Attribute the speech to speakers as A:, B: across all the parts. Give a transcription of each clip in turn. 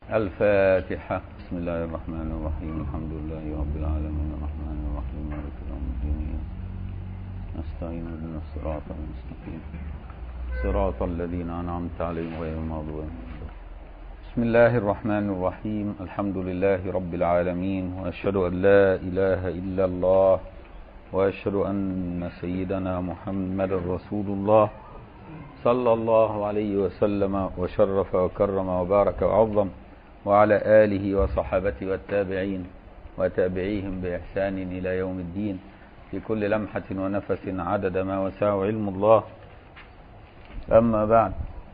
A: الفاتحة بسم الله الرحمن الرحيم الحمد لله رب العالمين الرحمن الرحيم مالك يوم الدين نستعين بنا الصراط المستقيم صراط الذين أنعمت عليهم غير المغضوب عليهم بسم الله الرحمن الرحيم الحمد لله رب العالمين وأشهد أن لا إله إلا الله وأشهد أن سيدنا محمد رسول الله صلى الله عليه وسلم وشرف وكرم وبارك وعظم وعلى آله وصحابته والتابعين وتابعيهم بإحسان إلى يوم الدين في كل لمحة ونفس عدد ما وسع علم الله أما بعد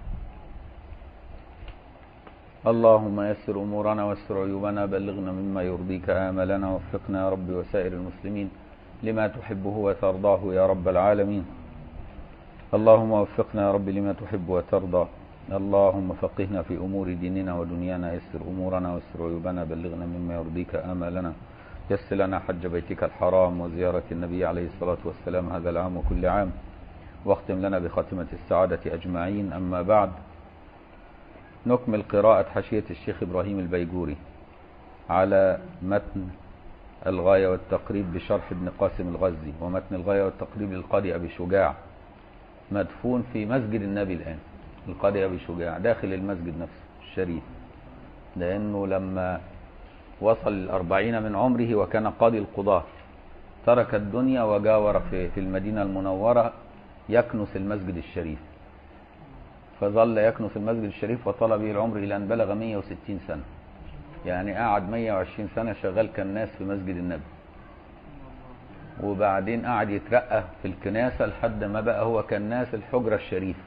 A: اللهم يسر أمورنا واستر عيوبنا بلغنا مما يرضيك آملنا وفقنا يا رب وسائر المسلمين لما تحبه وترضاه يا رب العالمين اللهم وفقنا يا رب لما تحب وترضى اللهم فقهنا في أمور ديننا ودنيانا يسر أمورنا واستر عيوبنا بلغنا مما يرضيك آمالنا يسر لنا حج بيتك الحرام وزيارة النبي عليه الصلاة والسلام هذا العام وكل عام واختم لنا بخاتمة السعادة أجمعين أما بعد نكمل قراءة حاشية الشيخ إبراهيم البيجوري على متن الغاية والتقريب بشرح ابن قاسم الغزي ومتن الغاية والتقريب للقاضي أبي شجاع مدفون في مسجد النبي الآن القاضي أبي شجاع داخل المسجد نفسه الشريف لأنه لما وصل الأربعين من عمره وكان قاضي القضاة ترك الدنيا وجاور في, في المدينة المنورة يكنس المسجد الشريف فظل يكنس المسجد الشريف وطال به العمر إلى أن بلغ 160 سنة يعني قعد 120 سنة شغال كالناس في مسجد النبي وبعدين قعد يترقى في الكناسة لحد ما بقى هو كالناس الحجرة الشريفة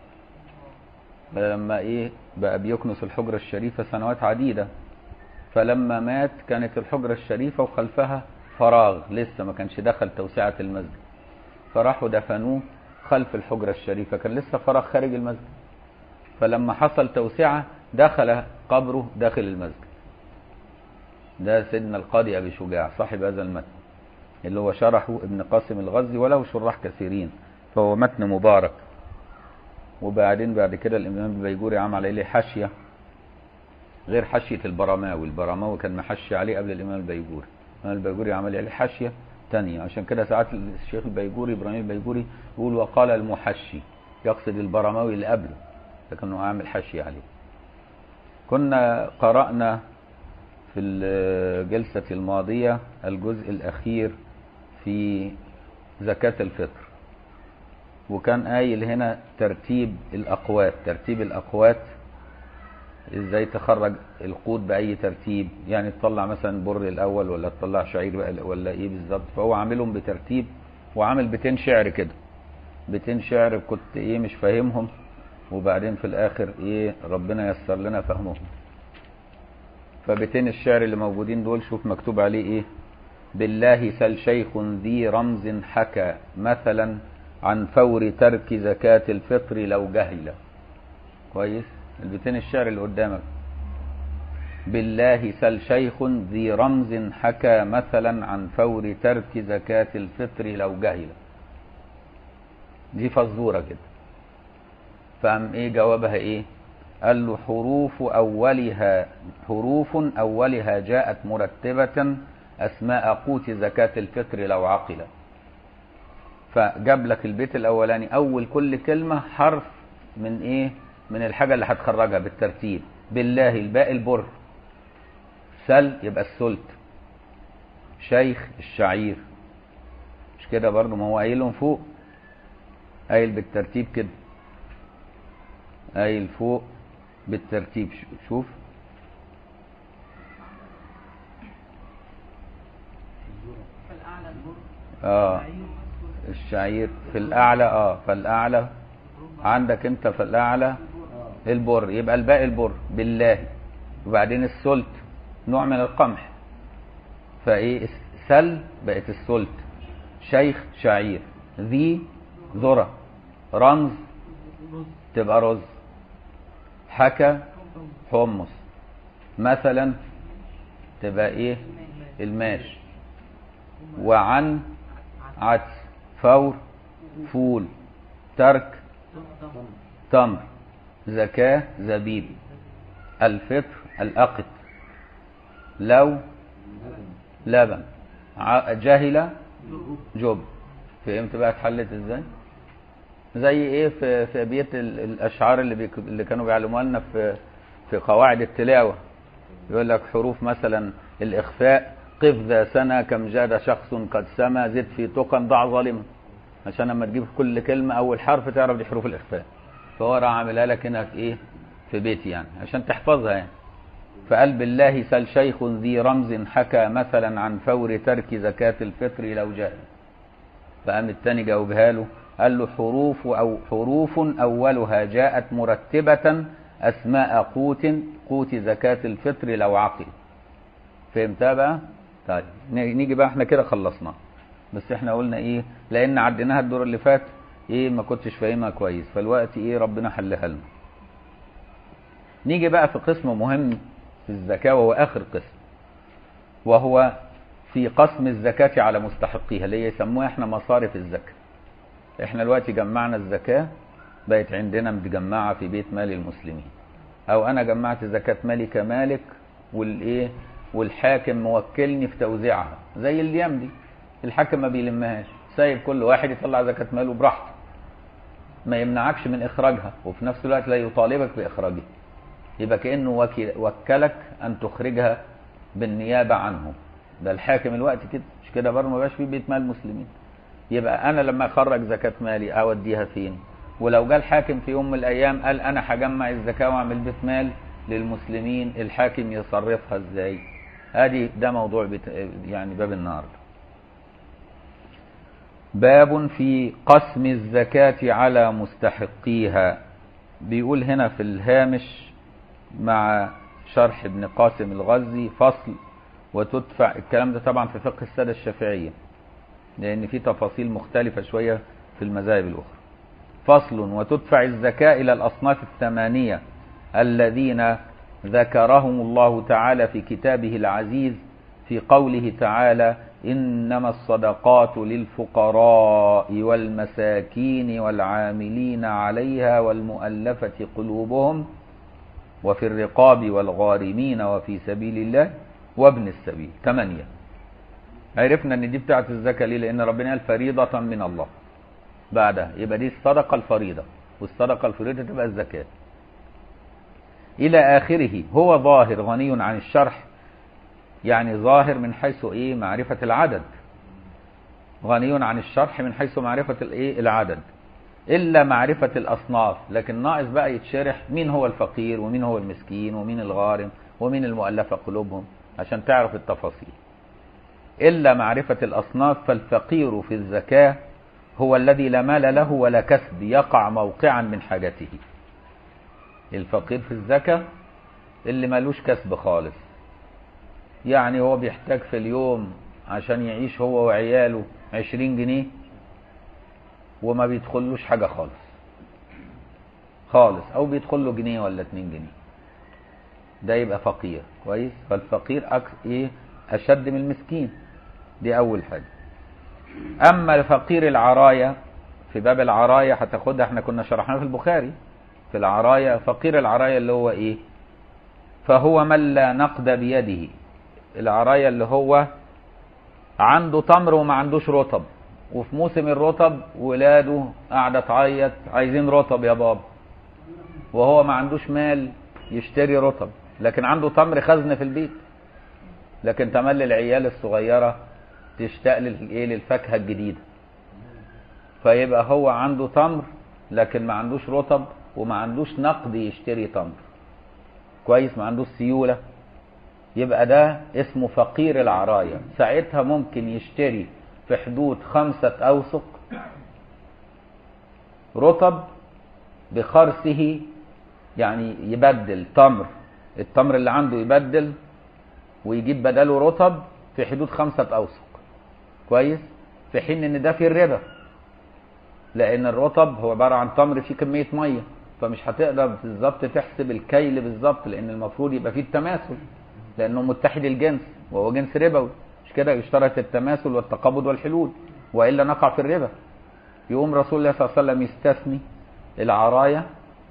A: فلما ايه بقى بيكنس الحجرة الشريفة سنوات عديدة فلما مات كانت الحجرة الشريفة وخلفها فراغ لسه ما كانش دخل توسعة المسجد فراحوا دفنوه خلف الحجرة الشريفة كان لسه فراغ خارج المسجد فلما حصل توسعة دخل قبره داخل المسجد ده سيدنا القاضي أبي شجاع صاحب هذا المتن اللي هو شرحه ابن قاسم الغزي وله شراح كثيرين فهو متن مبارك وبعدين بعد كده الإمام البيجوري عمل عليه حاشية غير حاشية البرماوي البرماوي كان محشي عليه قبل الإمام البيجوري الإمام البيجوري عمل عليه حاشية تانية عشان كده ساعات الشيخ البيجوري إبراهيم البيجوري يقول وقال المحشي يقصد البرماوي اللي قبله لكنه عامل حاشية عليه كنا قرأنا في الجلسة الماضية الجزء الأخير في زكاة الفطر وكان قايل هنا ترتيب الأقوات ترتيب الأقوات ازاي تخرج القوت بأي ترتيب يعني تطلع مثلا بر الأول ولا تطلع شعير ولا ايه بالظبط فهو عاملهم بترتيب وعامل بيتين شعر كده بيتين شعر كنت ايه مش فاهمهم وبعدين في الآخر ايه ربنا يسر لنا فهمهم فبيتين الشعر اللي موجودين دول شوف مكتوب عليه ايه بالله سل شيخ ذي رمز حكى مثلا عن فور ترك زكاة الفطر لو جهل كويس البيتين الشعر اللي قدامك بالله سل شيخ ذي رمز حكى مثلا عن فور ترك زكاة الفطر لو جهل دي فزورة كده فقام ايه جوابها ايه قال له حروف أولها حروف أولها جاءت مرتبة أسماء قوت زكاة الفطر لو عقل فجاب لك البيت الأولاني أول كل كلمة حرف من إيه من الحاجة اللي هتخرجها بالترتيب بالله الباء البر سل يبقى السلت شيخ الشعير مش كده برضو ما هو قايلهم فوق قايل بالترتيب كده قايل فوق بالترتيب شوف اه الشعير في الاعلى اه فالاعلى عندك انت في الاعلى البر يبقى الباقي البر بالله وبعدين السلت نوع من القمح فايه سل بقت السلت شيخ شعير ذي ذره رمز تبقى رز حكى حمص مثلا تبقى ايه الماش وعن عدس فور فول ترك تمر زكاة زبيب الفطر الأقط لو لبن ع- جهل جب فهمت بقى اتحلت ازاي زي ايه في في ابيات ال- الاشعار اللي بيك اللي كانوا بيعلموها لنا في في قواعد التلاوه يقول لك حروف مثلا الاخفاء قف ذا سنة كم جاد شخص قد سما زد في تقى ضع ظالما عشان لما تجيب كل كلمة أول حرف تعرف دي حروف الإخفاء فهو راح عاملها لك هنا في إيه في بيت يعني عشان تحفظها يعني فقال بالله سل شيخ ذي رمز حكى مثلا عن فور ترك زكاة الفطر لو جاء فقام التاني جاوبها له قال له حروف أو حروف أولها جاءت مرتبة أسماء قوت قوت زكاة الفطر لو عقل فهمتها بقى؟ طيب ن- نيجي بقى احنا كده خلصنا بس احنا قلنا ايه لان عديناها الدور اللي فات ايه ما كنتش فاهمها كويس فالوقت ايه ربنا حلها لنا نيجي بقى في قسم مهم في الزكاة وهو اخر قسم وهو في قسم الزكاة على مستحقيها اللي هي يسموها احنا مصارف الزكاة احنا دلوقتي جمعنا الزكاة بقت عندنا متجمعة في بيت مال المسلمين او انا جمعت زكاة مالي كمالك والايه والحاكم موكلني في توزيعها زي الايام دي الحاكم ما بيلمهاش سايب كل واحد يطلع زكاة ماله براحته ما يمنعكش من اخراجها وفي نفس الوقت لا يطالبك باخراجها يبقى كانه وكي- وكلك ان تخرجها بالنيابه عنه ده الحاكم الوقت كده مش كده برضه ما بقاش في بيت مال مسلمين يبقى انا لما اخرج زكاه مالي اوديها فين ولو جه الحاكم في يوم من الايام قال انا هجمع الزكاه واعمل بيت مال للمسلمين الحاكم يصرفها ازاي ادي ده موضوع بت... يعني باب النهارده باب في قسم الزكاة على مستحقيها بيقول هنا في الهامش مع شرح ابن قاسم الغزي فصل وتدفع الكلام ده طبعا في فقه السادة الشافعية لأن في تفاصيل مختلفة شوية في المذاهب الأخرى فصل وتدفع الزكاة إلى الأصناف الثمانية الذين ذكرهم الله تعالى في كتابه العزيز في قوله تعالى إنما الصدقات للفقراء والمساكين والعاملين عليها والمؤلفة قلوبهم وفي الرقاب والغارمين وفي سبيل الله وابن السبيل ثمانية عرفنا ان دي بتاعت الزكاة ليه لان ربنا قال فريضة من الله بعدها يبقى دي الصدقة الفريضة والصدقة الفريضة تبقى الزكاة إلى آخره هو ظاهر غني عن الشرح يعني ظاهر من حيث إيه معرفة العدد غني عن الشرح من حيث معرفة الإيه العدد إلا معرفة الأصناف لكن ناقص بقى يتشرح مين هو الفقير ومين هو المسكين ومين الغارم ومين المؤلفة قلوبهم عشان تعرف التفاصيل إلا معرفة الأصناف فالفقير في الزكاة هو الذي لا مال له ولا كسب يقع موقعا من حاجته الفقير في الزكاة اللي مالوش كسب خالص يعني هو بيحتاج في اليوم عشان يعيش هو وعياله عشرين جنيه وما بيدخلوش حاجة خالص خالص او بيدخل له جنيه ولا اتنين جنيه ده يبقى فقير كويس فالفقير أكس ايه اشد من المسكين دي اول حاجة اما الفقير العراية في باب العراية هتاخدها احنا كنا شرحناها في البخاري في العراية فقير العراية اللي هو ايه فهو من لا نقد بيده العراية اللي هو عنده تمر وما عندوش رطب وفي موسم الرطب ولاده قاعدة تعيط عايزين رطب يا بابا وهو ما عندوش مال يشتري رطب لكن عنده تمر خزن في البيت لكن تملي العيال الصغيرة تشتاق للايه للفاكهة الجديدة فيبقى هو عنده تمر لكن ما عندوش رطب وما عندوش نقد يشتري تمر كويس ما عندوش سيولة يبقى ده اسمه فقير العراية ساعتها ممكن يشتري في حدود خمسة أوسق رطب بخرسه يعني يبدل تمر التمر اللي عنده يبدل ويجيب بداله رطب في حدود خمسة أوسق كويس في حين ان ده في الربا لان الرطب هو عبارة عن تمر فيه كمية مية فمش هتقدر بالظبط تحسب الكيل بالظبط لان المفروض يبقى فيه التماثل لانه متحد الجنس وهو جنس ربوي مش كده يشترط التماثل والتقابض والحلول والا نقع في الربا يقوم رسول الله صلى الله عليه وسلم يستثني العراية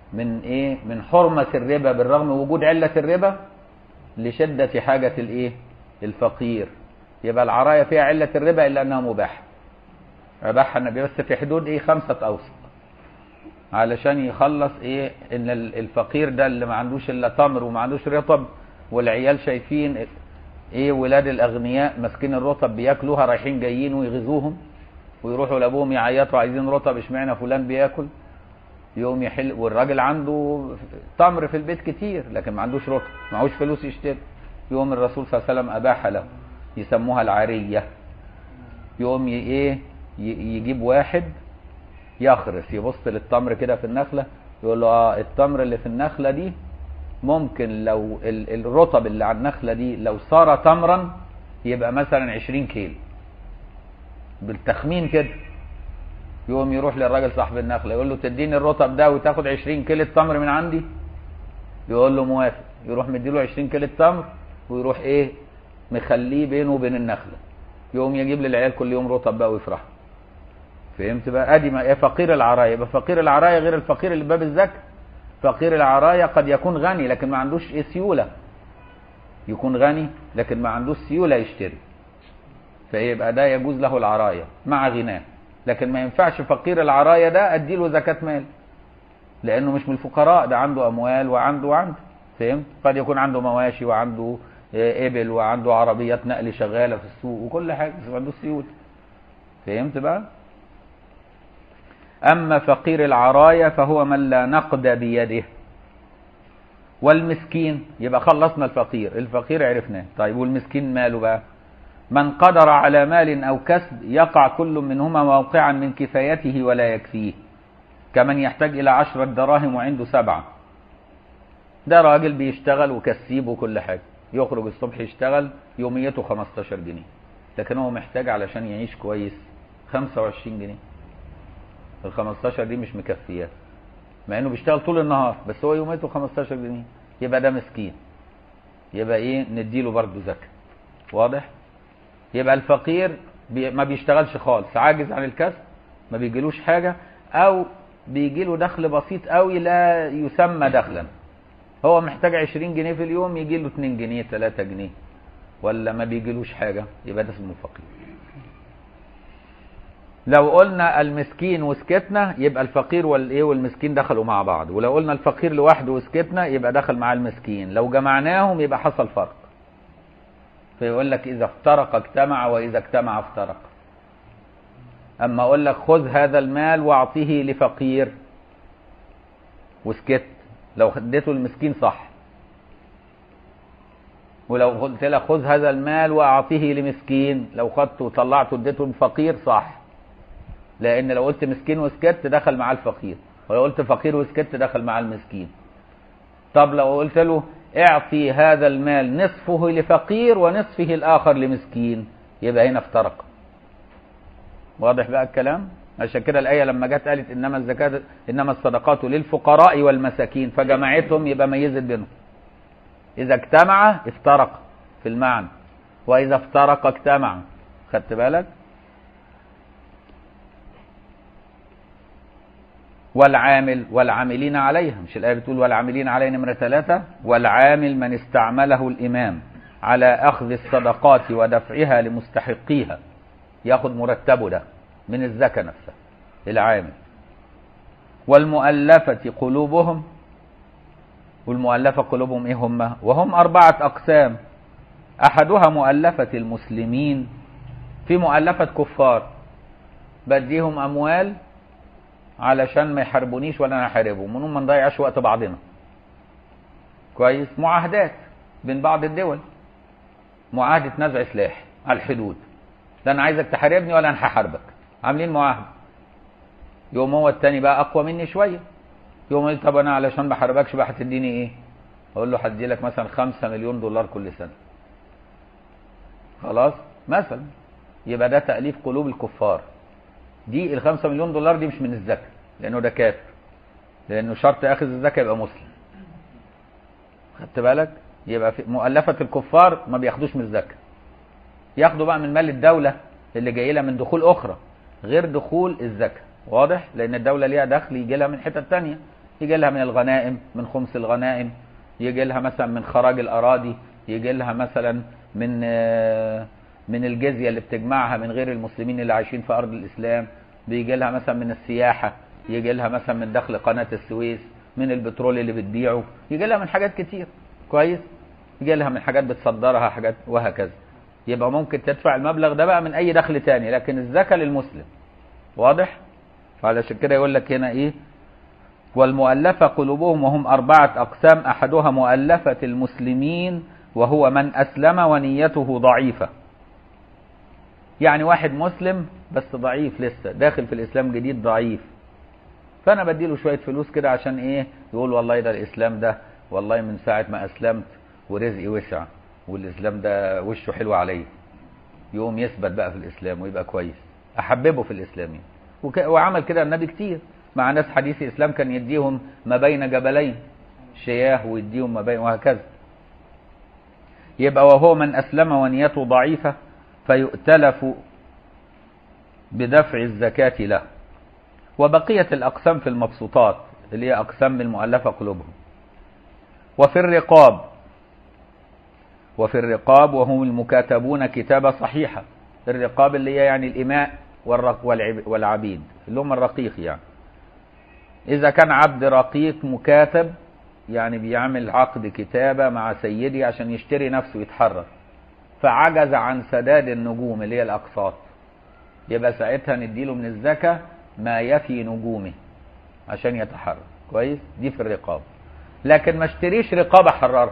A: من ايه من حرمة الربا بالرغم من وجود علة الربا لشدة حاجة الايه الفقير يبقى العراية فيها علة الربا الا انها مباحة اباحها النبي بس في حدود ايه خمسة اوسط علشان يخلص ايه ان الفقير ده اللي ما عندوش الا تمر وما عندوش رطب والعيال شايفين ايه ولاد الاغنياء ماسكين الرطب بياكلوها رايحين جايين ويغزوهم ويروحوا لابوهم يعيطوا عايزين رطب اشمعنى فلان بياكل يقوم يحل والراجل عنده تمر في البيت كتير لكن ما عندوش رطب معهوش فلوس يشتري يقوم الرسول صلى الله عليه وسلم اباح له يسموها العاريه يقوم ي- ايه ي- يجيب واحد يخرس يبص للتمر كده في النخله يقول له اه التمر اللي في النخله دي ممكن لو ال- الرطب اللي على النخله دي لو صار تمرا يبقى مثلا 20 كيلو بالتخمين كده يقوم يروح للراجل صاحب النخله يقول له تديني الرطب ده وتاخد 20 كيلو تمر من عندي يقول له موافق يروح مديله 20 كيلو تمر ويروح ايه مخليه بينه وبين النخله يقوم يجيب للعيال كل يوم رطب بقى ويفرحوا فهمت بقى ادي ما إيه فقير العرايه يبقى فقير العرايه غير الفقير اللي باب الزكاه فقير العرايه قد يكون غني لكن ما عندوش ايه سيوله يكون غني لكن ما عندوش سيوله يشتري فيبقى ده يجوز له العرايه مع غناه لكن ما ينفعش فقير العرايه ده اديله زكاه مال لانه مش من الفقراء ده عنده اموال وعنده وعنده فهمت قد يكون عنده مواشي وعنده آه، ابل وعنده عربيات نقل شغاله في السوق وكل حاجه بس ما عندوش سيوله فهمت بقى أما فقير العراية فهو من لا نقد بيده والمسكين يبقى خلصنا الفقير الفقير عرفناه طيب والمسكين ماله بقى من قدر على مال أو كسب يقع كل منهما موقعا من كفايته ولا يكفيه كمن يحتاج إلى عشرة دراهم وعنده سبعة ده راجل بيشتغل وكسيب وكل حاجة يخرج الصبح يشتغل يوميته 15 جنيه لكن هو محتاج علشان يعيش كويس 25 جنيه ال 15 دي مش مكفياه مع انه بيشتغل طول النهار بس هو يوميته 15 جنيه يبقى ده مسكين يبقى ايه نديله برضه زكاه واضح يبقى الفقير بي ما بيشتغلش خالص عاجز عن الكسب ما بيجيلوش حاجه او بيجيله دخل بسيط قوي لا يسمى دخلا هو محتاج 20 جنيه في اليوم يجي له 2 جنيه 3 جنيه ولا ما بيجيلوش حاجه يبقى ده اسمه فقير لو قلنا المسكين وسكتنا يبقى الفقير والايه والمسكين دخلوا مع بعض ولو قلنا الفقير لوحده وسكتنا يبقى دخل مع المسكين لو جمعناهم يبقى حصل فرق فيقول لك اذا افترق اجتمع واذا اجتمع افترق اما اقول لك خذ هذا المال واعطيه لفقير وسكت لو اديته المسكين صح ولو قلت لك خذ هذا المال واعطيه لمسكين لو خدته وطلعته اديته لفقير صح لان لو قلت مسكين وسكت دخل مع الفقير ولو قلت فقير وسكت دخل مع المسكين طب لو قلت له اعطي هذا المال نصفه لفقير ونصفه الاخر لمسكين يبقى هنا افترق واضح بقى الكلام عشان كده الايه لما جت قالت انما الزكاه انما الصدقات للفقراء والمساكين فجمعتهم يبقى ميزت بينهم اذا اجتمع افترق في المعنى واذا افترق اجتمع خدت بالك والعامل والعاملين عليها مش الآية بتقول والعاملين عليها نمرة ثلاثة والعامل من استعمله الإمام على أخذ الصدقات ودفعها لمستحقيها ياخد مرتبه ده من الزكاة نفسها العامل والمؤلفة قلوبهم والمؤلفة قلوبهم إيه هم وهم أربعة أقسام أحدها مؤلفة المسلمين في مؤلفة كفار بديهم أموال علشان ما يحاربونيش ولا انا احاربهم ونقوم ما نضيعش وقت بعضنا كويس معاهدات بين بعض الدول معاهدة نزع سلاح على الحدود لا انا عايزك تحاربني ولا انا هحاربك عاملين معاهدة يوم هو التاني بقى اقوى مني شوية يوم قال طب انا علشان ما احاربكش بقى هتديني ايه اقول له هدي لك مثلا 5 مليون دولار كل سنة خلاص مثلا يبقى ده تأليف قلوب الكفار دي ال 5 مليون دولار دي مش من الزكاة لأنه ده كافر لأنه شرط أخذ الزكاة يبقى مسلم خدت بالك يبقى في مؤلفة الكفار ما بياخدوش من الزكاة ياخدوا بقى من مال الدولة اللي جاي لها من دخول أخرى غير دخول الزكاة واضح لأن الدولة ليها دخل يجي لها من حتة تانية يجي لها من الغنائم من خمس الغنائم يجي لها مثلا من خراج الاراضي يجي لها مثلا من آه، من الجزيه اللي بتجمعها من غير المسلمين اللي عايشين في ارض الاسلام بيجي لها مثلا من السياحه يجي لها مثلا من دخل قناه السويس من البترول اللي بتبيعه يجي لها من حاجات كتير كويس يجي لها من حاجات بتصدرها حاجات وهكذا يبقى ممكن تدفع المبلغ ده بقى من اي دخل تاني لكن الزكاه للمسلم واضح فعلشان كده يقول لك هنا ايه والمؤلفة قلوبهم وهم أربعة أقسام أحدها مؤلفة المسلمين وهو من أسلم ونيته ضعيفة يعني واحد مسلم بس ضعيف لسه داخل في الإسلام جديد ضعيف فأنا بديله شوية فلوس كده عشان إيه يقول والله ده الإسلام ده والله من ساعة ما أسلمت ورزقي وسع والإسلام ده وشه حلو عليا يقوم يثبت بقى في الإسلام ويبقى كويس أحببه في الإسلام يعني. وك... وعمل كده النبي كتير مع ناس حديث الإسلام كان يديهم ما بين جبلين شياه ويديهم ما بين وهكذا يبقى وهو من أسلم ونيته ضعيفة فيؤتلف بدفع الزكاة له وبقية الأقسام في المبسوطات اللي هي أقسام المؤلفة قلوبهم وفي الرقاب وفي الرقاب وهم المكاتبون كتابة صحيحة الرقاب اللي هي يعني الإماء والرق والعب- والعبيد اللي هم الرقيق يعني إذا كان عبد رقيق مكاتب يعني بيعمل عقد كتابة مع سيدي عشان يشتري نفسه يتحرر فعجز عن سداد النجوم اللي هي الأقساط يبقى ساعتها نديله من الزكاة ما يفي نجومه عشان يتحرر كويس دي في الرقاب لكن ما اشتريش رقابة حررها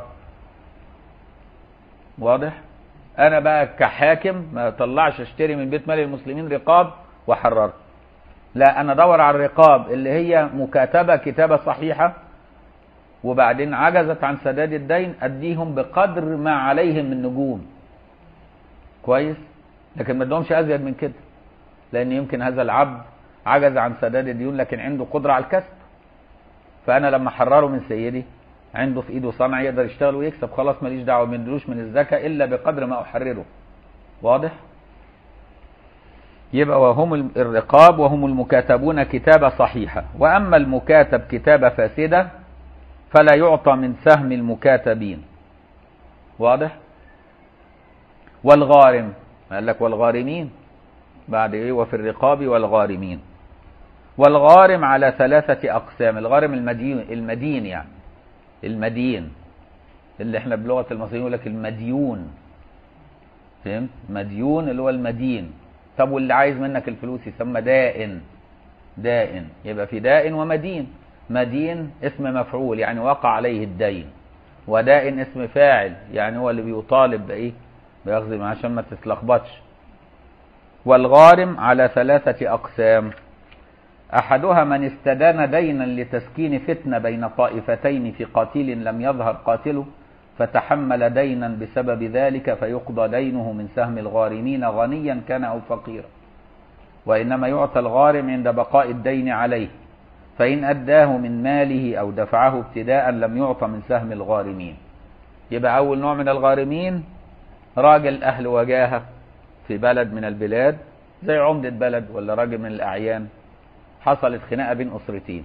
A: واضح انا بقى كحاكم ما طلعش اشتري من بيت مال المسلمين رقاب واحررها لا انا ادور على الرقاب اللي هي مكاتبه كتابه صحيحه وبعدين عجزت عن سداد الدين اديهم بقدر ما عليهم من نجوم كويس لكن ما ادهمش ازيد من كده لان يمكن هذا العبد عجز عن سداد الديون لكن عنده قدره على الكسب فانا لما احرره من سيدي عنده في ايده صنع يقدر يشتغل ويكسب خلاص ماليش دعوه ما ادلوش من الزكاه الا بقدر ما احرره واضح يبقى وهم الرقاب وهم المكاتبون كتابة صحيحة وأما المكاتب كتابة فاسدة فلا يعطى من سهم المكاتبين واضح والغارم قال لك والغارمين بعد ايه وفي الرقاب والغارمين والغارم على ثلاثة أقسام الغارم المدين المدين يعني المدين اللي احنا بلغة المصريين يقول لك المديون فهمت مديون اللي هو المدين طب واللي عايز منك الفلوس يسمى دائن دائن يبقى في دائن ومدين مدين اسم مفعول يعني وقع عليه الدين ودائن اسم فاعل يعني هو اللي بيطالب بايه بياخذ عشان ما تتلخبطش والغارم على ثلاثة أقسام أحدها من استدان دينا لتسكين فتنة بين طائفتين في قاتل لم يظهر قاتله فتحمل دينا بسبب ذلك فيقضى دينه من سهم الغارمين غنيا كان أو فقيرا وإنما يعطى الغارم عند بقاء الدين عليه فإن أداه من ماله أو دفعه ابتداء لم يعطى من سهم الغارمين يبقى أول نوع من الغارمين راجل أهل وجاهة في بلد من البلاد زي عمدة بلد ولا راجل من الأعيان حصلت خناقة بين أسرتين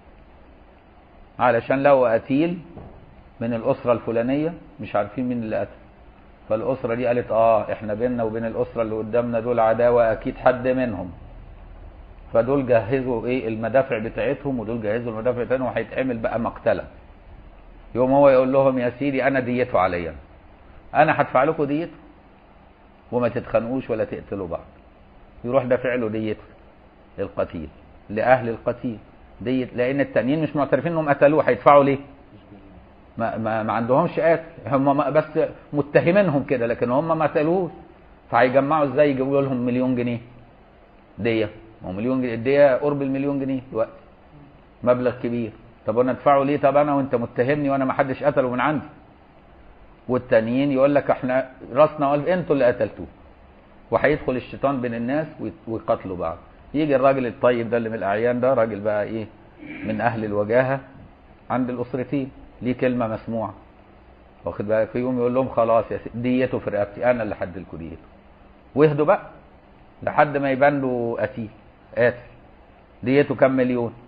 A: علشان لقوا قتيل من الأسرة الفلانية مش عارفين مين اللي قتل فالأسرة دي قالت آه إحنا بيننا وبين الأسرة اللي قدامنا دول عداوة أكيد حد منهم فدول جهزوا إيه المدافع بتاعتهم ودول جهزوا المدافع بتاعتهم وهيتعمل بقى مقتلة يوم هو يقول لهم يا سيدي أنا ديته عليا أنا هدفع لكم ديته وما تتخانقوش ولا تقتلوا بعض يروح دافع له ديته القتيل لأهل القتيل ديت لأن التانيين مش معترفين إنهم قتلوه هيدفعوا ليه؟ ما, ما, ما عندهمش قاتل هم ما بس متهمينهم كده لكن هم ما قتلوش فهيجمعوا ازاي يجيبوا لهم مليون جنيه ديه ما هو مليون جنيه الديه قرب المليون جنيه دلوقتي مبلغ كبير طب انا ادفعه ليه طب انا وانت متهمني وانا ما حدش قتله من عندي والتانيين يقول لك احنا راسنا قلب انتوا اللي قتلتوه وهيدخل الشيطان بين الناس ويقاتلوا بعض يجي الراجل الطيب ده اللي من الاعيان ده راجل بقى ايه من اهل الوجاهه عند الاسرتين ليه كلمه مسموعه واخد بالك فيقوم يقول لهم خلاص يا سيدي ديته في رقبتي انا اللي حدلكوا ديته واهدوا بقى لحد ما يبان له قتيل قاتل ديته كام مليون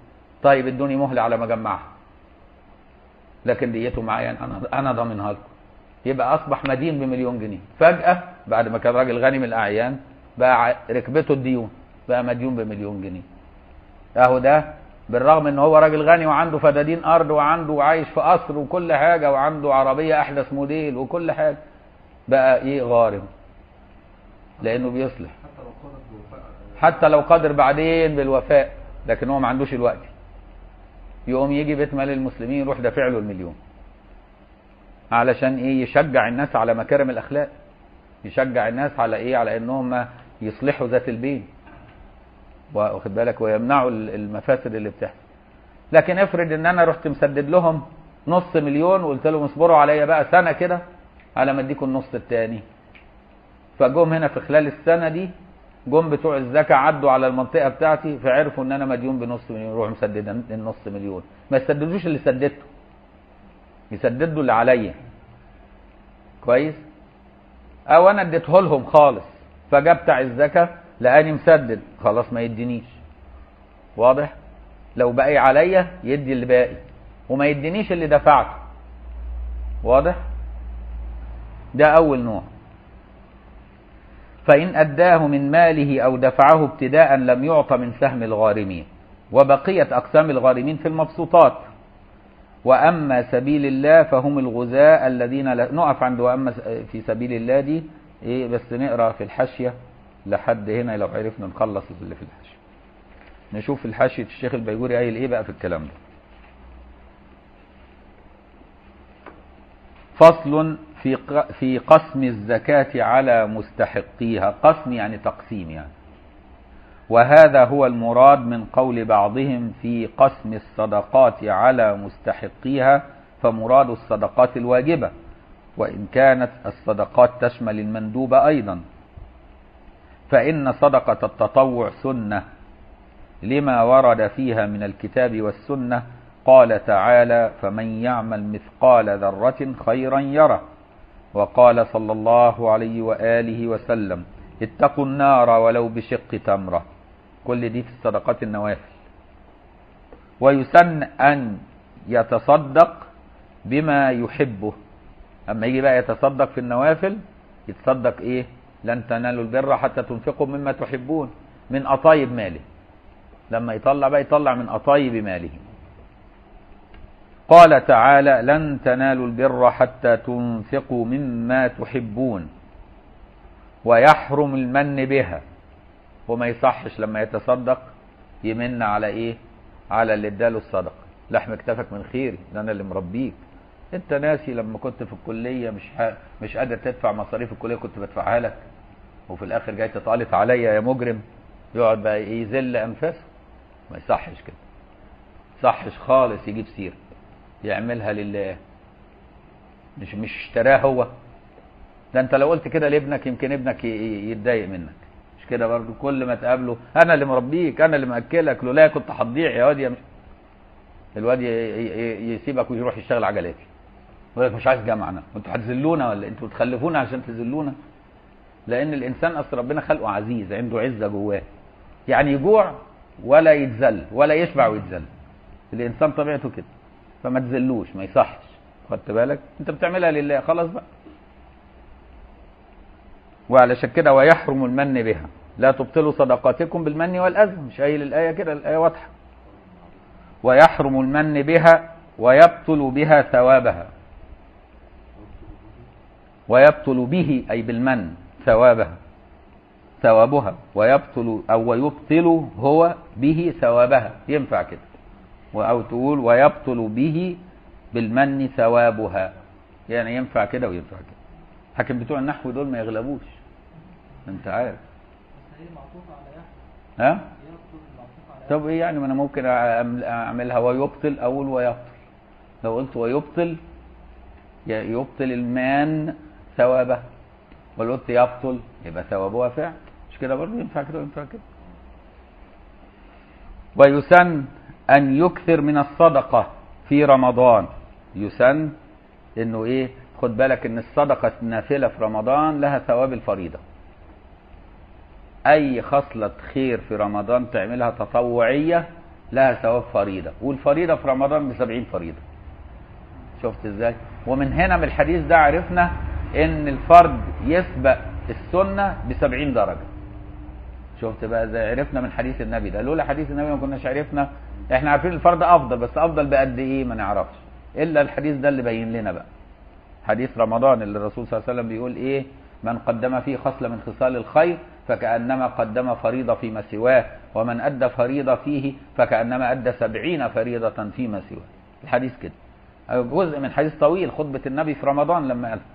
A: طيب ادوني مهله على ما اجمعها لكن ديته معايا انا انا ضامنها لكم يبقى اصبح مدين بمليون جنيه فجاه بعد ما كان راجل غني من الاعيان بقى ع- ركبته الديون بقى مديون بمليون جنيه اهو ده بالرغم ان هو راجل غني وعنده فدادين ارض وعنده وعايش في قصر وكل حاجه وعنده عربيه احدث موديل وكل حاجه بقى ايه غارم لانه بيصلح
B: حتى لو قدر بوفاء
A: حتى لو قادر بعدين بالوفاء لكن هو ما عندوش الوقت يقوم يجي بيت مال المسلمين يروح دافع له المليون علشان ايه يشجع الناس على مكارم الاخلاق يشجع الناس على ايه على انهم يصلحوا ذات البين واخد بالك ويمنعوا ال- المفاسد اللي بتحصل لكن افرض ان انا رحت مسدد لهم نص مليون وقلت لهم اصبروا عليا بقى سنه كده على ما اديكم النص التاني فجم هنا في خلال السنه دي جم بتوع الزكاه عدوا على المنطقه بتاعتي فعرفوا ان انا مديون بنص مليون يروحوا مسدد النص مليون ما يسددوش اللي سددته يسددوا اللي عليا كويس او انا اديته لهم خالص فجاء بتاع الزكاه لقاني مسدد خلاص ما يدينيش واضح لو باقي عليا يدي اللي باقي وما يدينيش اللي دفعته واضح ده اول نوع فإن أداه من ماله أو دفعه ابتداء لم يعط من سهم الغارمين وبقيت أقسام الغارمين في المبسوطات وأما سبيل الله فهم الغزاة الذين لا نقف عند وأما س- في سبيل الله دي إيه بس نقرأ في الحاشية لحد هنا لو عرفنا نخلص اللي في الحاشية نشوف الحاشية الشيخ البيجوري قايل إيه بقى في الكلام ده فصل في ق- في قسم الزكاة على مستحقيها قسم يعني تقسيم يعني وهذا هو المراد من قول بعضهم في قسم الصدقات على مستحقيها فمراد الصدقات الواجبة وإن كانت الصدقات تشمل المندوبة أيضا فإن صدقة التطوع سنة لما ورد فيها من الكتاب والسنة قال تعالى فمن يعمل مثقال ذرة خيرا يره وقال صلى الله عليه وآله وسلم اتقوا النار ولو بشق تمرة كل دي في الصدقات النوافل ويسن أن يتصدق بما يحبه أما يجي بقى يتصدق في النوافل يتصدق إيه لن تنالوا البر حتى تنفقوا مما تحبون من أطايب ماله لما يطلع بقى يطلع من أطايب ماله قال تعالى لن تنالوا البر حتى تنفقوا مما تحبون ويحرم المن بها وما يصحش لما يتصدق يمن على ايه على اللي اداله الصدقه لحم كتفك من خيري ده انا اللي مربيك انت ناسي لما كنت في الكليه مش ح... مش قادر تدفع مصاريف الكليه كنت بدفعها لك وفي الاخر جاي تطالت عليا يا مجرم يقعد بقى إيه يذل انفاسه ما يصحش كده صحش خالص يجيب سيره يعملها لله مش مش اشتراه هو ده انت لو قلت كده لابنك يمكن ابنك ي- ي- يتضايق منك مش كده برضه كل ما تقابله انا اللي مربيك انا اللي ماكلك لولا كنت هتضيع يا واد يا مش الواد ي- ي- ي- يسيبك ويروح يشتغل عجلاتي يقول لك مش عايز جامعه انا انتوا هتذلونا ولا انتوا تخلفونا عشان تذلونا لان الانسان اصل ربنا خلقه عزيز عنده عزه جواه يعني يجوع ولا يتذل ولا يشبع ويتذل الانسان طبيعته كده فما تذلوش ما يصحش خدت بالك انت بتعملها لله خلاص بقى وعلشان كده ويحرم المن بها لا تبطلوا صدقاتكم بالمن والاذى مش قايل الايه كده الايه واضحه ويحرم المن بها ويبطل بها ثوابها ويبطل به اي بالمن ثوابها ثوابها ويبطل او ويبطل هو به ثوابها ينفع كده او تقول ويبطل به بالمن ثوابها يعني ينفع كده وينفع كده لكن بتوع النحو دول ما يغلبوش انت عارف
B: بس هي معطوفة على يحيى
A: ها
B: يبطل معطوفة على
A: طب ايه يعني ما انا ممكن أعمل- اعملها ويبطل اقول ويبطل لو قلت ويبطل ي- يبطل المان ثوابه ولو قلت يبطل يبقى ثوابها فعل مش كده برضه ينفع كده وينفع كده ويسن ان يكثر من الصدقه في رمضان يسن انه ايه خد بالك ان الصدقه النافله في رمضان لها ثواب الفريضه اي خصله خير في رمضان تعملها تطوعيه لها ثواب فريضة والفريضة في رمضان بسبعين فريضة شفت ازاي ومن هنا من الحديث ده عرفنا ان الفرد يسبق السنة بسبعين درجة شفت بقى ازاي عرفنا من حديث النبي ده لولا حديث النبي ما كناش عرفنا احنا عارفين الفرد افضل بس افضل بقد ايه ما نعرفش الا الحديث ده اللي بين لنا بقى حديث رمضان اللي الرسول صلى الله عليه وسلم بيقول ايه من قدم فيه خصلة من خصال الخير فكأنما قدم فريضة فيما سواه ومن أدى فريضة فيه فكأنما أدى سبعين فريضة فيما سواه الحديث كده جزء من حديث طويل خطبة النبي في رمضان لما قال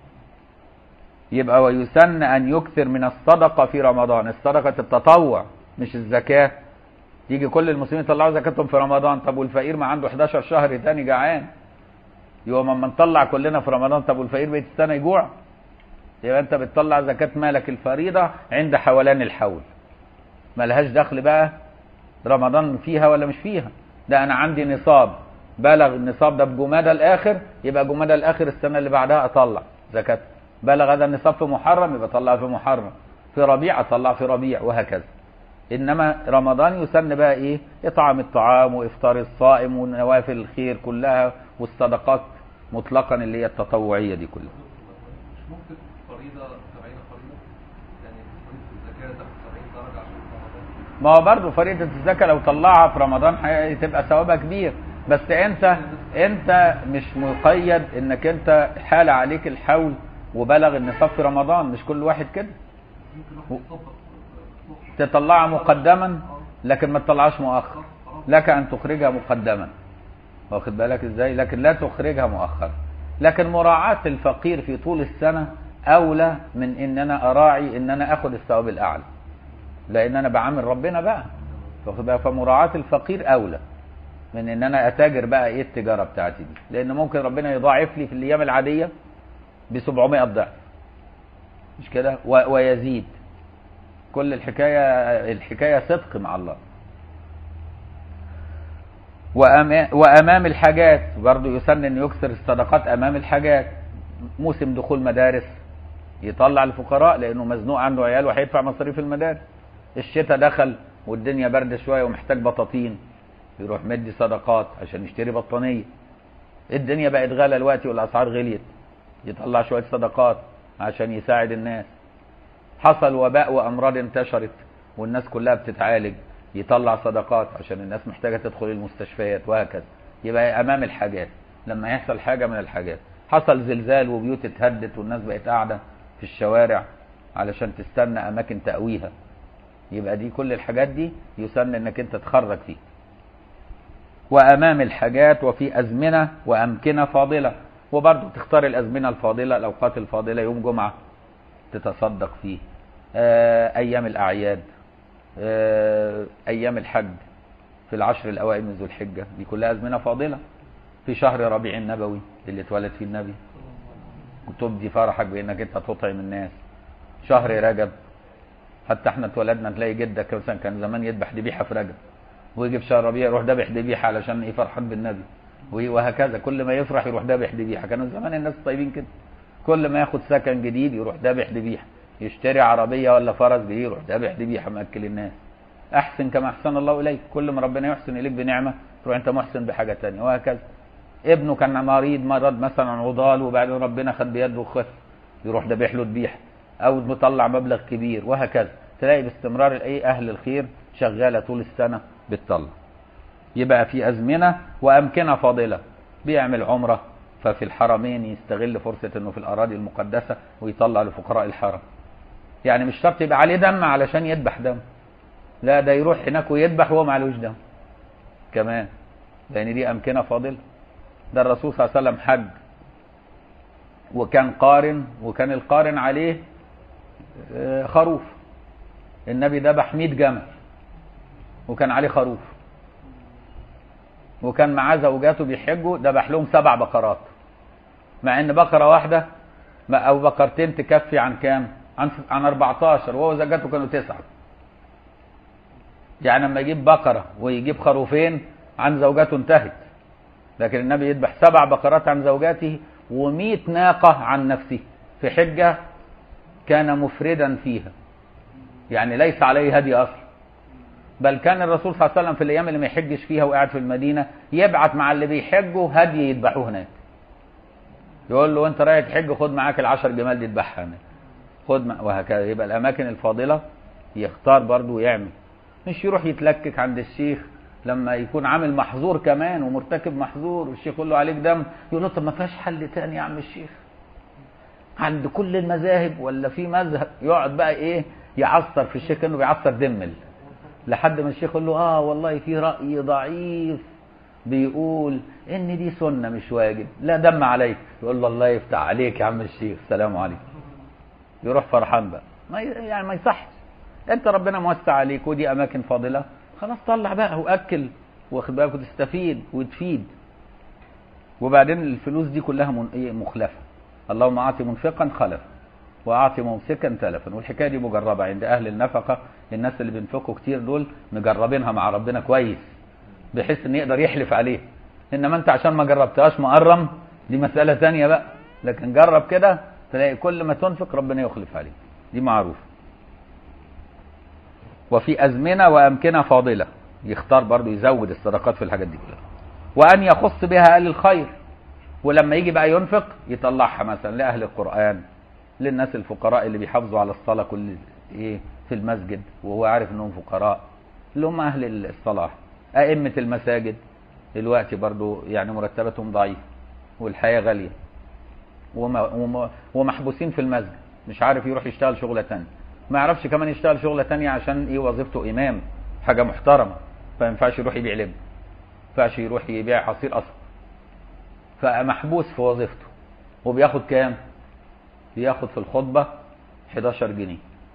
A: يبقى ويسن أن يكثر من الصدقة في رمضان الصدقة التطوع مش الزكاة يجي كل المسلمين يطلعوا زكاتهم في رمضان طب والفقير ما عنده 11 شهر تاني جعان يوم اما نطلع كلنا في رمضان طب والفقير بقيت السنة يجوع يبقى انت بتطلع زكاة مالك الفريضة عند حولان الحول ملهاش دخل بقى رمضان فيها ولا مش فيها ده انا عندي نصاب بلغ النصاب ده بجمادى الاخر يبقى جمادى الاخر السنة اللي بعدها اطلع زكاة بلغ هذا النصاب في محرم يبقى اطلع في محرم في ربيع اطلع في ربيع وهكذا انما رمضان يسن بقى ايه اطعام الطعام وافطار الصائم ونوافل الخير كلها والصدقات مطلقا اللي هي التطوعيه دي كلها
B: مش ممكن فريضة 70 فريضة يعني فريضة الزكاة تاخد 70 درجة عشان رمضان
A: ما هو برضه فريضه الزكاه لو طلعها في رمضان هي- تبقى ثوابها كبير بس انت انت مش مقيد انك انت حال عليك الحول وبلغ النصاب في رمضان مش كل واحد كده
B: ممكن واحد يطبق
A: تطلعها مقدما لكن ما تطلعهاش مؤخر لك ان تخرجها مقدما واخد بالك ازاي لكن لا تخرجها مؤخرا لكن مراعاة الفقير في طول السنة اولى من ان انا اراعي ان انا اخد الثواب الاعلى لان انا بعامل ربنا بقى واخد بالك فمراعاة الفقير اولى من ان انا اتاجر بقى ايه التجارة بتاعتي دي لان ممكن ربنا يضاعف لي في الايام العادية ب 700 ضعف مش كده و- ويزيد كل الحكاية الحكاية صدق مع الله وأما- وأمام الحاجات برضو يسن أن يكثر الصدقات أمام الحاجات موسم دخول مدارس يطلع الفقراء لأنه مزنوق عنده عيال وهيدفع مصاريف المدارس الشتاء دخل والدنيا برد شوية ومحتاج بطاطين يروح مدي صدقات عشان يشتري بطانية الدنيا بقت غالية دلوقتي والأسعار غليت يطلع شوية صدقات عشان يساعد الناس حصل وباء وامراض انتشرت والناس كلها بتتعالج يطلع صدقات عشان الناس محتاجه تدخل المستشفيات وهكذا يبقى امام الحاجات لما يحصل حاجه من الحاجات حصل زلزال وبيوت اتهدت والناس بقت قاعده في الشوارع علشان تستنى اماكن تقويها يبقى دي كل الحاجات دي يسن انك انت تخرج فيه وامام الحاجات وفي ازمنه وامكنه فاضله وبرضه تختار الازمنه الفاضله الاوقات الفاضله يوم جمعه تتصدق فيه آه، ايام الاعياد آه، ايام الحج في العشر الاوائل من ذو الحجه دي كلها ازمنه فاضله في شهر ربيع النبوي اللي اتولد فيه النبي وتبدي فرحك بانك انت تطعم الناس شهر رجب حتى احنا اتولدنا تلاقي جدك مثلا كان زمان يذبح ذبيحه في رجب ويجي في شهر ربيع يروح ذابح ذبيحه علشان ايه فرحان بالنبي وهكذا كل ما يفرح يروح ذابح ذبيحه كانوا زمان الناس طيبين كده كل ما ياخد سكن جديد يروح ذابح ذبيحه يشتري عربيه ولا فرس جديد يروح ذابح ذبيحه مأكل الناس احسن كما احسن الله اليك كل ما ربنا يحسن اليك بنعمه تروح انت محسن بحاجه تانية وهكذا ابنه كان مريض مرض مثلا عضال وبعدين ربنا خد بيده وخف يروح ذابح له ذبيحه او مطلع مبلغ كبير وهكذا تلاقي باستمرار الايه اهل الخير شغاله طول السنه بتطلع يبقى في ازمنه وامكنه فاضله بيعمل عمره ففي الحرمين يستغل فرصه انه في الاراضي المقدسه ويطلع لفقراء الحرم يعني مش شرط يبقى عليه دم علشان يذبح دم لا ده يروح هناك ويذبح وهو معلوش دم كمان لان دي امكنه فاضله ده الرسول صلى الله عليه وسلم حج وكان قارن وكان القارن عليه آه، خروف النبي ذبح 100 جمل وكان عليه خروف وكان معاه زوجاته بيحجوا ذبح لهم سبع بقرات مع ان بقره واحده ما- او بقرتين تكفي عن كام عن عن 14 وهو زوجاته كانوا تسعه يعني لما يجيب بقره ويجيب خروفين عن زوجاته انتهت لكن النبي يذبح سبع بقرات عن زوجاته و100 ناقه عن نفسه في حجه كان مفردا فيها يعني ليس عليه هدي اصلا بل كان الرسول صلى الله عليه وسلم في الايام اللي ما يحجش فيها وقاعد في المدينه يبعت مع اللي بيحجوا هدي يذبحوه هناك يقول له انت رايح تحج خد معاك العشر جمال دي تذبحها هناك خد مع وهكذا يبقى الاماكن الفاضله يختار برضه ويعمل مش يروح يتلكك عند الشيخ لما يكون عامل محظور كمان ومرتكب محظور والشيخ يقول له عليك دم يقول له طب ما فيهاش حل تاني يا عم الشيخ عند كل المذاهب ولا في مذهب يقعد بقى ايه يعصر في الشيخ كانه بيعصر دمل لحد ما الشيخ يقول له اه والله في راي ضعيف بيقول ان دي سنه مش واجب لا دم عليك يقول له الله يفتح عليك يا عم الشيخ السلام عليكم يروح فرحان بقى ما ي- يعني ما يصحش انت ربنا موسع عليك ودي اماكن فاضله خلاص طلع بقى واكل واخد بالك وتستفيد وتفيد وبعدين الفلوس دي كلها من ايه مخلفه اللهم اعطي منفقا خلفا واعطي ممسكا تلفا والحكايه دي مجربه عند اهل النفقه الناس اللي بينفقوا كتير دول مجربينها مع ربنا كويس بحيث ان يقدر يحلف عليه انما انت عشان ما جربتهاش مقرم دي مساله ثانيه بقى لكن جرب كده تلاقي كل ما تنفق ربنا يخلف عليك دي معروفه وفي أزمنة وأمكنة فاضلة يختار برضو يزود الصدقات في الحاجات دي كلها وأن يخص بها أهل الخير ولما يجي بقى ينفق يطلعها مثلا لأهل القرآن للناس الفقراء اللي بيحافظوا على الصلاة كل إيه في المسجد وهو عارف إنهم فقراء اللي هم أهل الصلاح أئمة المساجد دلوقتي برضو يعني مرتباتهم ضعيفة والحياة غالية وما وما ومحبوسين في المسجد مش عارف يروح يشتغل شغلة تانية ما يعرفش كمان يشتغل شغلة تانية عشان ايه وظيفته امام حاجة محترمة فما ينفعش يروح يبيع لب ما ينفعش يروح يبيع عصير اصفر فمحبوس في وظيفته وبياخد كام بياخد في الخطبة 11 جنيه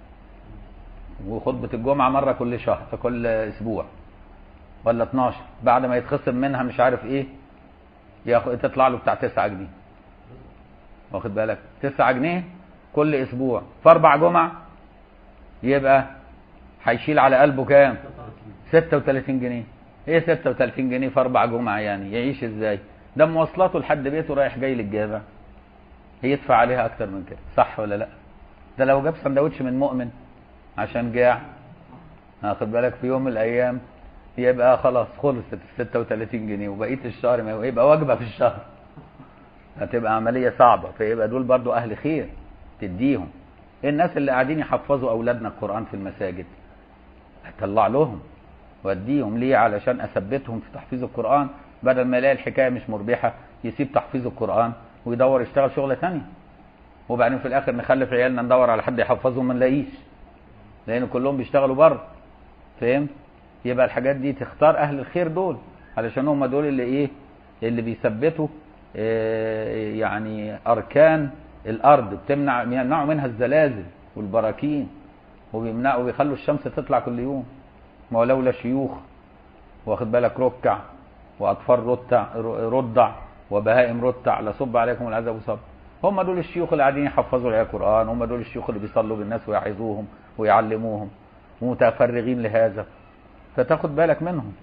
A: وخطبة الجمعة مرة كل شهر كل اسبوع ولا 12 بعد ما يتخصم منها مش عارف ايه ياخد تطلع له بتاع 9 جنيه واخد بالك 9 جنيه كل اسبوع في اربع جمع يبقى هيشيل على قلبه كام 36 جنيه ايه 36 جنيه في اربع جمعة يعني يعيش ازاي ده مواصلاته لحد بيته رايح جاي للجامع يدفع عليها اكتر من كده صح ولا لا ده لو جاب سندوتش من مؤمن عشان جاع هاخد بالك في يوم من الايام يبقى خلاص خلصت ال 36 جنيه وبقيه الشهر ما يبقى وجبه في الشهر هتبقى عمليه صعبه فيبقى دول برضو اهل خير تديهم الناس اللي قاعدين يحفظوا اولادنا القران في المساجد هطلع لهم واديهم ليه علشان اثبتهم في تحفيظ القران بدل ما يلاقي الحكايه مش مربحه يسيب تحفيظ القران ويدور يشتغل شغله تانية وبعدين في الاخر نخلف عيالنا ندور على حد يحفظهم ما نلاقيش لان كلهم بيشتغلوا بره فهمت يبقى الحاجات دي تختار اهل الخير دول علشان هم دول اللي ايه اللي بيثبتوا إيه يعني اركان الارض بتمنع يمنعوا منها الزلازل والبراكين وبيمنعوا وبيخلوا الشمس تطلع كل يوم ما هو لولا شيوخ واخد بالك ركع واطفال رتع رضع وبهائم رتع لصب عليكم العذاب صب هم دول الشيوخ اللي قاعدين يحفظوا العيال القران هم دول الشيوخ اللي بيصلوا بالناس ويعظوهم ويعلموهم ومتفرغين لهذا فتاخد بالك منهم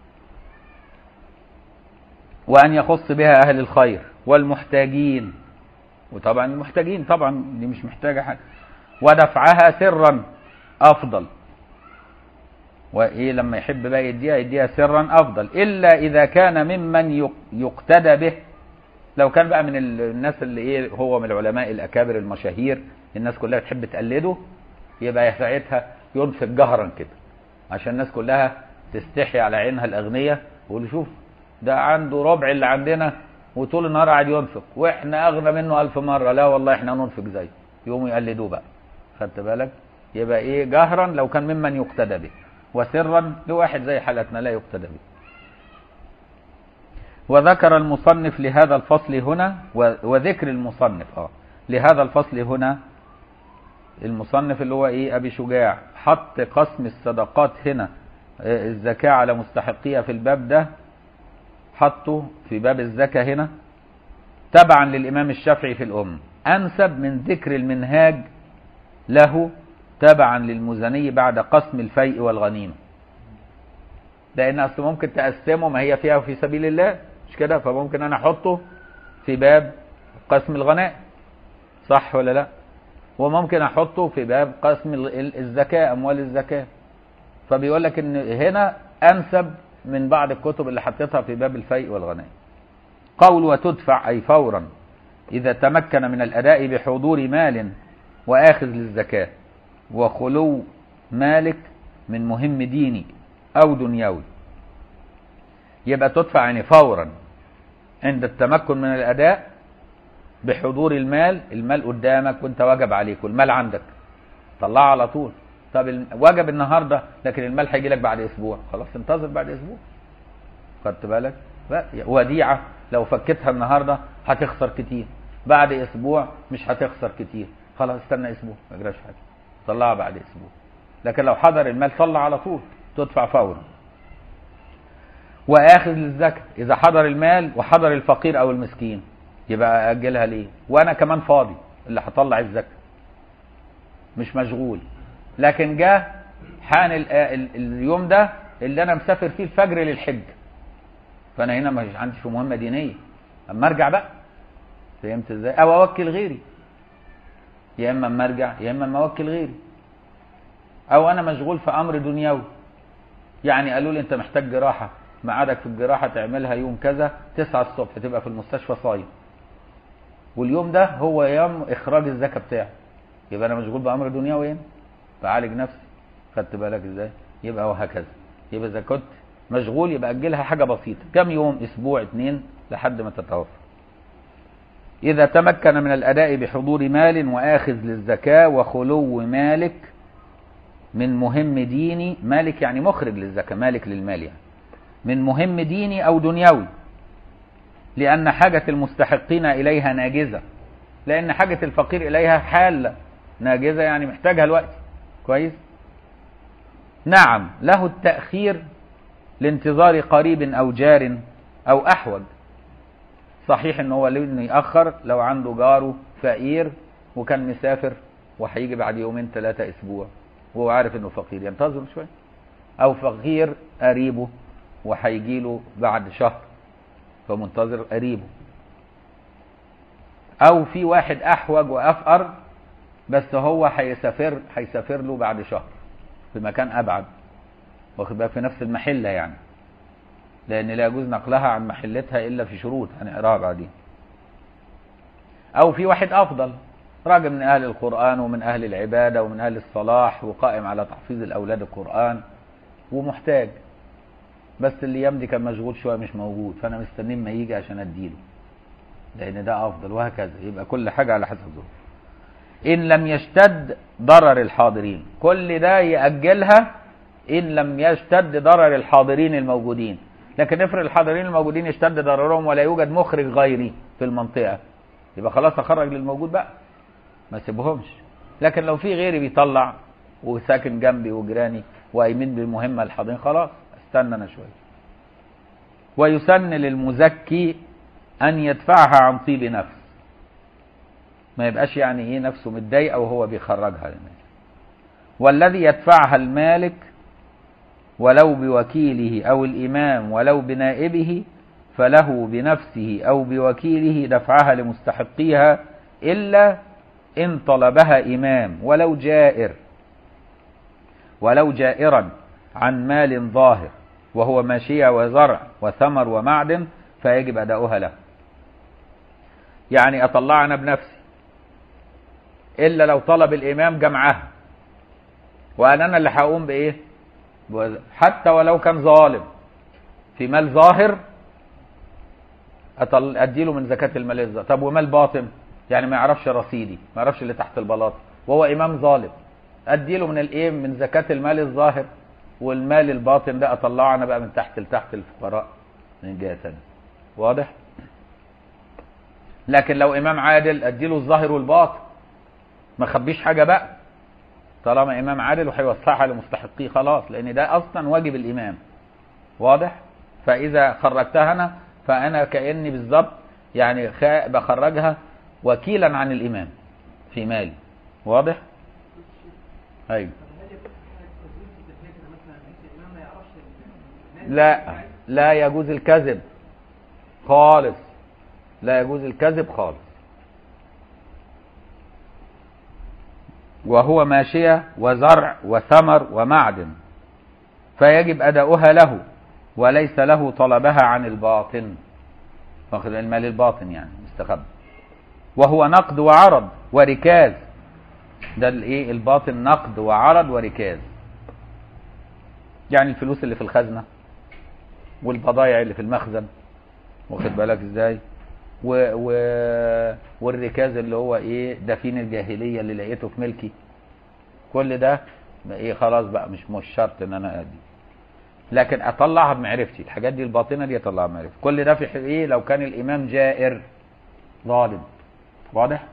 A: وأن يخص بها أهل الخير والمحتاجين وطبعا المحتاجين طبعا دي مش محتاجة حاجة ودفعها سرا أفضل وإيه لما يحب بقى يديها يديها سرا أفضل إلا إذا كان ممن يقتدى به لو كان بقى من الناس اللي إيه هو من العلماء الأكابر المشاهير الناس كلها تحب تقلده يبقى ساعتها ينفق جهرا كده عشان الناس كلها تستحي على عينها الأغنياء ويقول شوف ده عنده ربع اللي عندنا وطول النهار قاعد ينفق واحنا اغنى منه ألف مرة لا والله احنا ننفق زيه يقوموا يقلدوه بقى خدت بالك يبقى ايه جهرا لو كان ممن يقتدى به وسرا لواحد زي حالتنا لا يقتدى به وذكر المصنف لهذا الفصل هنا وذكر المصنف اه لهذا الفصل هنا المصنف اللي هو ايه ابي شجاع حط قسم الصدقات هنا الزكاة على مستحقيها في الباب ده حطه في باب الزكاة هنا تبعا للإمام الشافعي في الأم أنسب من ذكر المنهاج له تبعا للمزني بعد قسم الفيء والغنيمة لأن أصل ممكن تقسمه ما هي فيها في سبيل الله مش كده فممكن أنا أحطه في باب قسم الغنائم صح ولا لا وممكن أحطه في باب قسم الزكاة أموال الزكاة فبيقول لك ان هنا انسب من بعض الكتب اللي حطيتها في باب الفيء والغنائم قول وتدفع اي فورا اذا تمكن من الاداء بحضور مال واخذ للزكاه وخلو مالك من مهم ديني او دنيوي يبقى تدفع يعني فورا عند التمكن من الاداء بحضور المال المال قدامك وانت واجب عليك والمال عندك طلعه على طول طب الم- وجب النهارده لكن المال هيجي لك بعد اسبوع خلاص انتظر بعد اسبوع خدت بالك لا، وديعه لو فكتها النهارده هتخسر كتير بعد اسبوع مش هتخسر كتير خلاص استنى اسبوع ما يجراش حاجه طلعها بعد اسبوع لكن لو حضر المال طلع على طول تدفع فورا واخذ للزكاه اذا حضر المال وحضر الفقير او المسكين يبقى اجلها ليه وانا كمان فاضي اللي هطلع الزكاه مش مشغول لكن جاء حان ال- ال- اليوم ده اللي انا مسافر فيه الفجر للحج فانا هنا مش عندي في مهمه دينيه اما ارجع بقى فهمت ازاي او اوكل غيري يا اما اما ارجع يا اما اما اوكل غيري او انا مشغول في امر دنيوي يعني قالوا لي انت محتاج جراحه ميعادك في الجراحه تعملها يوم كذا 9 الصبح تبقى في المستشفى صايم واليوم ده هو يوم اخراج الزكاه بتاعي يبقى انا مشغول بامر دنيوي هنا بعالج نفسي خدت بالك ازاي يبقى وهكذا يبقى اذا كنت مشغول يبقى اجلها حاجه بسيطه كم يوم اسبوع اتنين لحد ما تتوفى اذا تمكن من الاداء بحضور مال واخذ للزكاه وخلو مالك من مهم ديني مالك يعني مخرج للزكاه مالك للمال يعني من مهم ديني او دنيوي لان حاجه المستحقين اليها ناجزه لان حاجه الفقير اليها حاله ناجزه يعني محتاجها الوقت كويس نعم له التاخير لانتظار قريب او جار او احوج صحيح ان هو ليه انه ياخر لو عنده جاره فقير وكان مسافر وهيجي بعد يومين ثلاثه اسبوع وهو عارف انه فقير ينتظر شويه او فقير قريبه وهيجي له بعد شهر فمنتظر قريبه او في واحد احوج وافقر بس هو هيسافر هيسافر له بعد شهر في مكان ابعد واخد بالك في نفس المحله يعني لان لا يجوز نقلها عن محلتها الا في شروط هنقراها بعدين او في واحد افضل راجل من اهل القران ومن اهل العباده ومن اهل الصلاح وقائم على تحفيظ الاولاد القران ومحتاج بس الايام دي كان مشغول شويه مش موجود فانا مستنيه ما يجي عشان اديله لان ده افضل وهكذا يبقى كل حاجه على حسب ظروف ان لم يشتد ضرر الحاضرين كل ده ياجلها ان لم يشتد ضرر الحاضرين الموجودين لكن افرض الحاضرين الموجودين اشتد ضررهم ولا يوجد مخرج غيري في المنطقه يبقى خلاص اخرج للموجود بقى ما سيبهمش لكن لو في غيري بيطلع وساكن جنبي وجيراني وقايمين بالمهمه الحاضرين خلاص استنى انا شويه ويسن للمزكي ان يدفعها عن طيب نفس ما يبقاش يعني ايه نفسه متضايقه وهو بيخرجها للناس والذي يدفعها المالك ولو بوكيله او الامام ولو بنائبه فله بنفسه او بوكيله دفعها لمستحقيها الا ان طلبها امام ولو جائر ولو جائرا عن مال ظاهر وهو ماشية وزرع وثمر ومعدن فيجب أداؤها له يعني أطلع أنا بنفسي إلا لو طلب الإمام جمعها وأنا أنا اللي هقوم بإيه حتى ولو كان ظالم في مال ظاهر أطل... أديله من زكاة المال الظاهر طب ومال باطن يعني ما يعرفش رصيدي ما يعرفش اللي تحت البلاط وهو إمام ظالم أديله من الإيه من زكاة المال الظاهر والمال الباطن ده اطلعه انا بقى من تحت لتحت الفقراء من جهه ثانيه واضح لكن لو امام عادل اديله الظاهر والباطن ما خبيش حاجه بقى طالما امام عادل وهيوسعها لمستحقيه خلاص لان ده اصلا واجب الامام واضح فاذا خرجتها انا فانا كاني بالظبط يعني خ- بخرجها وكيلا عن الامام في مالي واضح ايوه لا لا يجوز الكذب خالص لا يجوز الكذب خالص وهو ماشية وزرع وثمر ومعدن فيجب أداؤها له وليس له طلبها عن الباطن واخد المال الباطن يعني مستخبي وهو نقد وعرض وركاز ده الايه الباطن نقد وعرض وركاز يعني الفلوس اللي في الخزنة والبضائع اللي في المخزن واخد بالك ازاي و... و... والركاز اللي هو ايه دفين الجاهلية اللي لقيته في ملكي كل ده ايه خلاص بقى مش مش شرط ان انا ادي لكن اطلعها بمعرفتي الحاجات دي الباطنه دي اطلعها بمعرفتي كل ده في ح- ايه لو كان الامام جائر ظالم واضح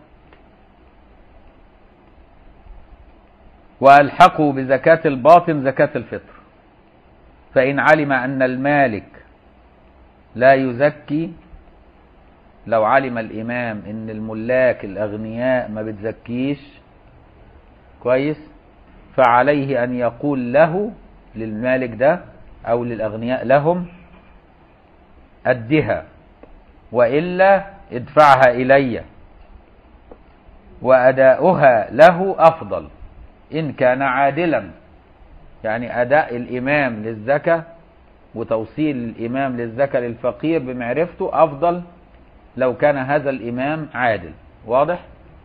A: والحقوا بزكاه الباطن زكاه الفطر فان علم ان المالك لا يزكي لو علم الامام ان الملاك الاغنياء ما بتزكيش كويس فعليه ان يقول له للمالك ده او للاغنياء لهم ادها والا ادفعها الي واداؤها له افضل ان كان عادلا يعني اداء الامام للزكاه وتوصيل الامام للزكاه للفقير بمعرفته افضل لو كان هذا الامام عادل واضح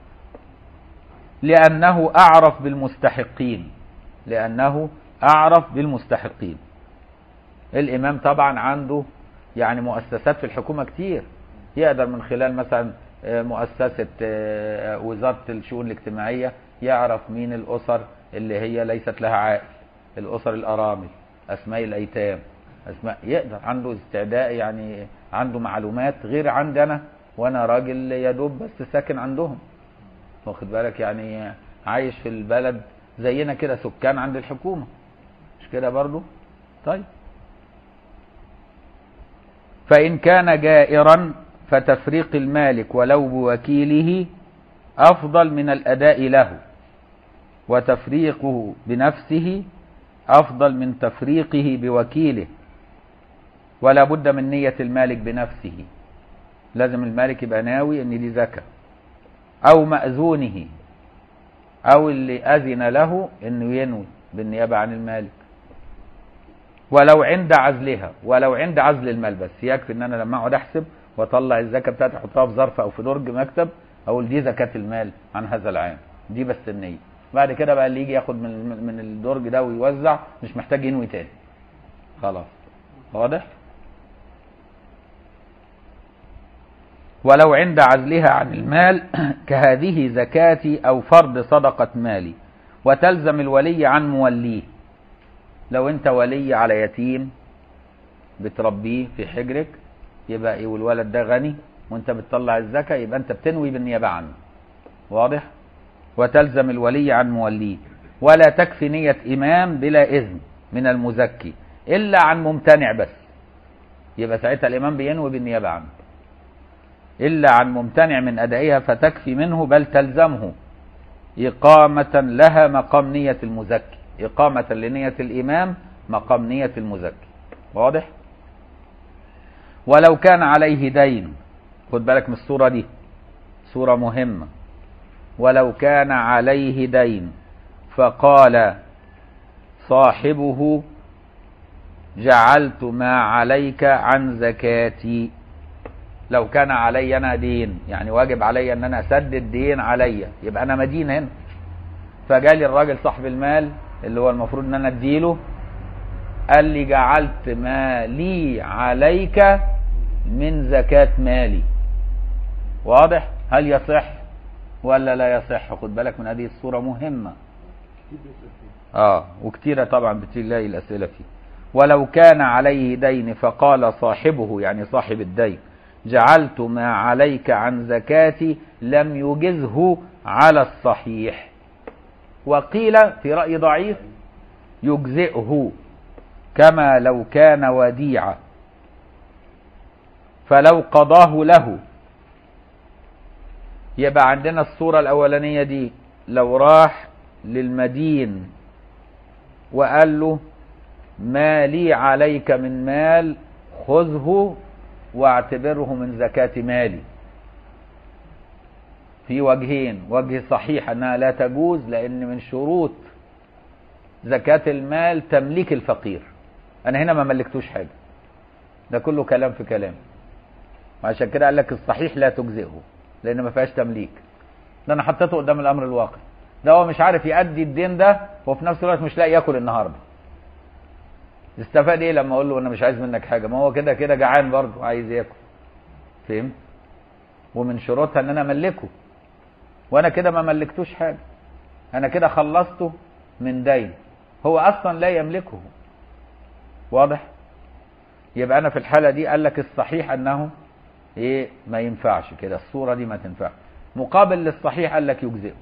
A: لأنه أعرف بالمستحقين لأنه أعرف بالمستحقين الإمام طبعا عنده يعني مؤسسات في الحكومة كتير يقدر من خلال مثلا آه، مؤسسة آه، وزارة الشؤون الاجتماعية يعرف مين الأسر اللي هي ليست لها عائل الأسر الأرامل أسماء الأيتام أسماء يقدر عنده استعداء يعني عنده معلومات غير عندي أنا وأنا راجل يا دوب بس ساكن عندهم واخد بالك يعني عايش في البلد زينا كده سكان عند الحكومة مش كده برضو طيب فإن كان جائرا فتفريق المالك ولو بوكيله أفضل من الأداء له وتفريقه بنفسه أفضل من تفريقه بوكيله ولا بد من نية المالك بنفسه لازم المالك يبقى ناوي ان دي زكاه او مأذونه او اللي اذن له انه ينوي بالنيابة عن المالك ولو عند عزلها ولو عند عزل المال بس يكفي ان انا لما اقعد احسب واطلع الزكاه بتاعتي احطها في ظرف او في درج مكتب اقول دي زكاه المال عن هذا العام دي بس النيه بعد كده بقى اللي يجي ياخد من من الدرج ده ويوزع مش محتاج ينوي تاني خلاص واضح ولو عند عزلها عن المال كهذه زكاتي أو فرض صدقة مالي وتلزم الولي عن موليه لو انت ولي على يتيم بتربيه في حجرك يبقى ايه والولد ده غني وانت بتطلع الزكاة يبقى انت بتنوي بالنيابة عنه واضح وتلزم الولي عن موليه ولا تكفي نية إمام بلا إذن من المزكي إلا عن ممتنع بس يبقى ساعتها الإمام بينوي بالنيابة عنه إلا عن ممتنع من أدائها فتكفي منه بل تلزمه إقامة لها مقام نية المزكي إقامة لنية الإمام مقام نية المزكي واضح؟ ولو كان عليه دين خد بالك من الصورة دي صورة مهمة ولو كان عليه دين فقال صاحبه جعلت ما عليك عن زكاتي لو كان علي انا دين يعني واجب علي ان انا اسدد دين عليا يبقى انا مدين هنا فجالي الراجل صاحب المال اللي هو المفروض ان انا اديله قال لي جعلت ما لي عليك من زكاة مالي واضح هل يصح ولا لا يصح خد بالك من هذه الصورة مهمة اه وكتيرة طبعا بتلاقي الاسئلة فيه ولو كان عليه دين فقال صاحبه يعني صاحب الدين جعلت ما عليك عن زكاتي لم يجزه على الصحيح وقيل في رأي ضعيف يجزئه كما لو كان وديعة فلو قضاه له يبقى عندنا الصورة الأولانية دي لو راح للمدين وقال له ما لي عليك من مال خذه واعتبره من زكاة مالي في وجهين وجه صحيح انها لا تجوز لان من شروط زكاة المال تمليك الفقير انا هنا ما ملكتوش حاجه ده كله كلام في كلام وعشان كده قال لك الصحيح لا تجزئه لان ما فيهاش تمليك ده انا حطيته قدام الامر الواقع ده هو مش عارف يأدي الدين ده وفي نفس الوقت مش لاقي ياكل النهارده استفاد ايه لما اقول له انا مش عايز منك حاجه ما هو كده كده جعان برضه عايز ياكل فهمت ومن شروطها ان انا املكه وانا كده ما ملكتوش حاجه انا كده خلصته من دين هو اصلا لا يملكه واضح يبقى انا في الحاله دي قال لك الصحيح انه ايه ما ينفعش كده الصوره دي ما تنفع مقابل للصحيح قال لك يجزئه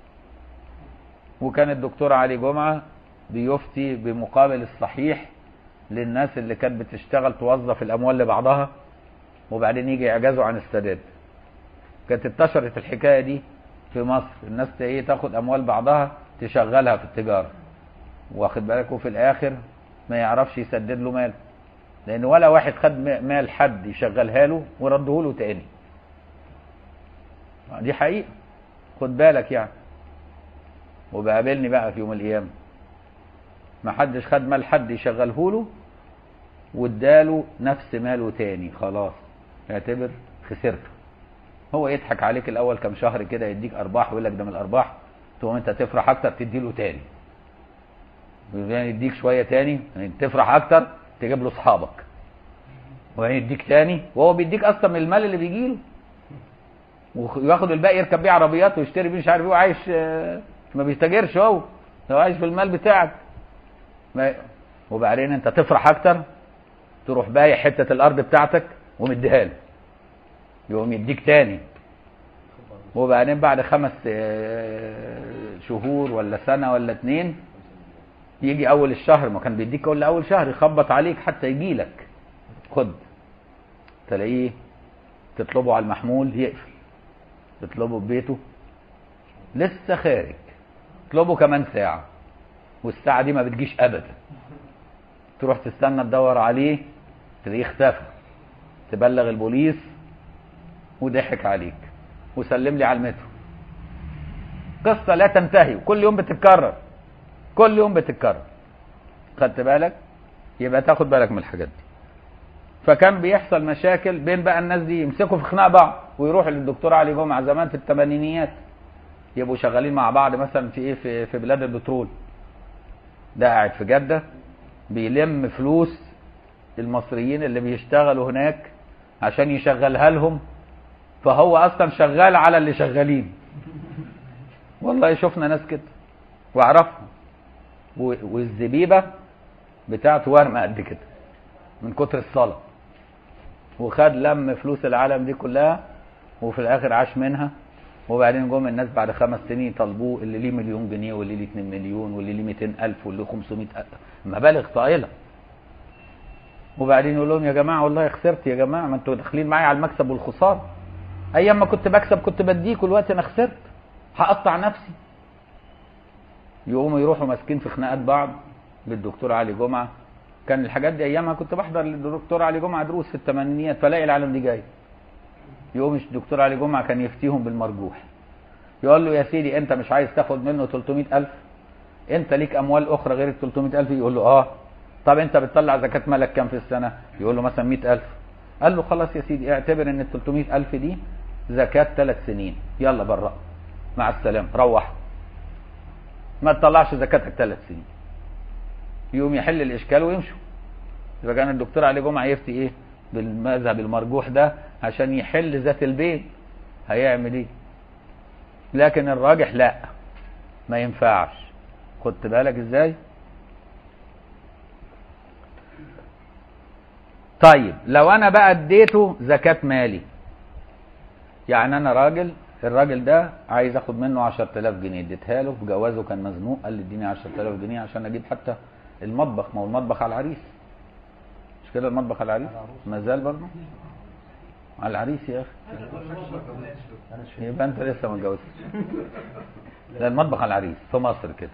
A: وكان الدكتور علي جمعه بيفتي بمقابل الصحيح للناس اللي كانت بتشتغل توظف الاموال لبعضها وبعدين يجي يعجزوا عن السداد كانت انتشرت الحكايه دي في مصر الناس ايه تاخد اموال بعضها تشغلها في التجاره واخد بالك وفي الاخر ما يعرفش يسدد له مال لان ولا واحد خد مال حد يشغلها له ورده له تاني دي حقيقه خد بالك يعني وبقابلني بقى في يوم القيامه ما حدش خد مال حد يشغله له واداله نفس ماله تاني خلاص اعتبر خسرته هو يضحك عليك الاول كام شهر كده يديك ارباح ويقول لك ده من الارباح تقوم انت تفرح اكتر تدي له تاني يعني يديك شويه تاني يعني تفرح اكتر تجيب له اصحابك وبعدين يديك تاني وهو بيديك اصلا من المال اللي بيجي له وياخد الباقي يركب بيه عربيات ويشتري بيه مش عارف ايه وعايش ما بيستاجرش هو هو عايش في المال بتاعك ما وبعدين انت تفرح اكتر تروح بايع حته الارض بتاعتك ومديها له يقوم يديك تاني وبعدين بعد خمس شهور ولا سنه ولا اتنين يجي اول الشهر ما كان بيديك كل اول شهر يخبط عليك حتى يجي لك خد تلاقيه تطلبه على المحمول يقفل تطلبه في بيته لسه خارج تطلبه كمان ساعة والساعة دي ما بتجيش أبدا تروح تستنى تدور عليه تلاقيه اختفى تبلغ البوليس وضحك عليك وسلم لي على المترو قصة لا تنتهي وكل يوم بتتكرر كل يوم بتتكرر خدت بالك يبقى تاخد بالك من الحاجات دي فكان بيحصل مشاكل بين بقى الناس دي يمسكوا في خناق بعض ويروحوا للدكتور علي جمعه زمان في الثمانينيات يبقوا شغالين مع بعض مثلا في ايه في, في بلاد البترول ده قاعد في جده بيلم فلوس المصريين اللي بيشتغلوا هناك عشان يشغلها لهم فهو اصلا شغال على اللي شغالين والله شفنا ناس كده واعرفهم والزبيبه بتاعته ورمه قد كده من كتر الصلاه وخد لم فلوس العالم دي كلها وفي الاخر عاش منها وبعدين جم الناس بعد خمس سنين طلبوه اللي ليه مليون جنيه واللي ليه 2 مليون واللي ليه 200 الف واللي ليه 500 الف مبالغ طائله وبعدين يقول لهم يا جماعه والله خسرت يا جماعه ما انتوا داخلين معايا على المكسب والخساره ايام ما كنت بكسب كنت بديك والوقت انا خسرت هقطع نفسي يقوموا يروحوا ماسكين في خناقات بعض بالدكتور علي جمعه كان الحاجات دي ايامها كنت بحضر للدكتور علي جمعه دروس في الثمانينيات فلاقي العالم دي جاي يقوم الدكتور علي جمعه كان يفتيهم بالمرجوح يقول له يا سيدي انت مش عايز تاخد منه 300000 انت ليك اموال اخرى غير ال 300000 يقول له اه طب انت بتطلع زكاه مالك كام في السنه يقول له مثلا 100000 قال له خلاص يا سيدي اعتبر ان ال 300000 دي زكاه ثلاث سنين يلا برا مع السلامه روح ما تطلعش زكاتك ثلاث سنين يقوم يحل الاشكال ويمشوا يبقى كان الدكتور علي جمعه يفتي ايه بالمذهب المرجوح ده عشان يحل ذات البيت هيعمل ايه لكن الراجح لا ما ينفعش خدت بالك ازاي طيب لو انا بقى اديته زكاة مالي يعني انا راجل الراجل ده عايز اخد منه 10000 جنيه اديتها له في جوازه كان مزنوق قال لي اديني 10000 جنيه عشان اجيب حتى المطبخ ما هو المطبخ على العريس مش كده المطبخ على العريس ما زال برضه على العريس يا اخي يبقى انت لسه ما اتجوزتش ده المطبخ على العريس في مصر كده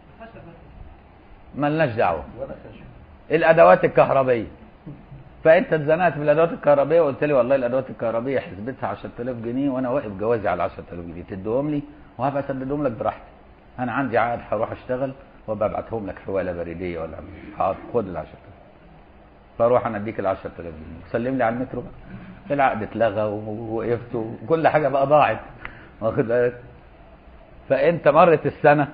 A: ملناش دعوه الادوات الكهربيه فانت اتزنقت في الادوات الكهربائيه وقلت لي والله الادوات الكهربائيه حسبتها 10000 جنيه وانا واقف جوازي على 10000 جنيه تديهم لي وهبقى اسددهم لك براحتي انا عندي عقد هروح اشتغل وابقى ابعتهم لك حواله بريديه ولا حاضر خد ال 10000 فاروح انا اديك ال 10000 جنيه سلم لي على المترو بقى العقد اتلغى ووقفت وكل حاجه بقى ضاعت واخد بالك فانت مرت السنه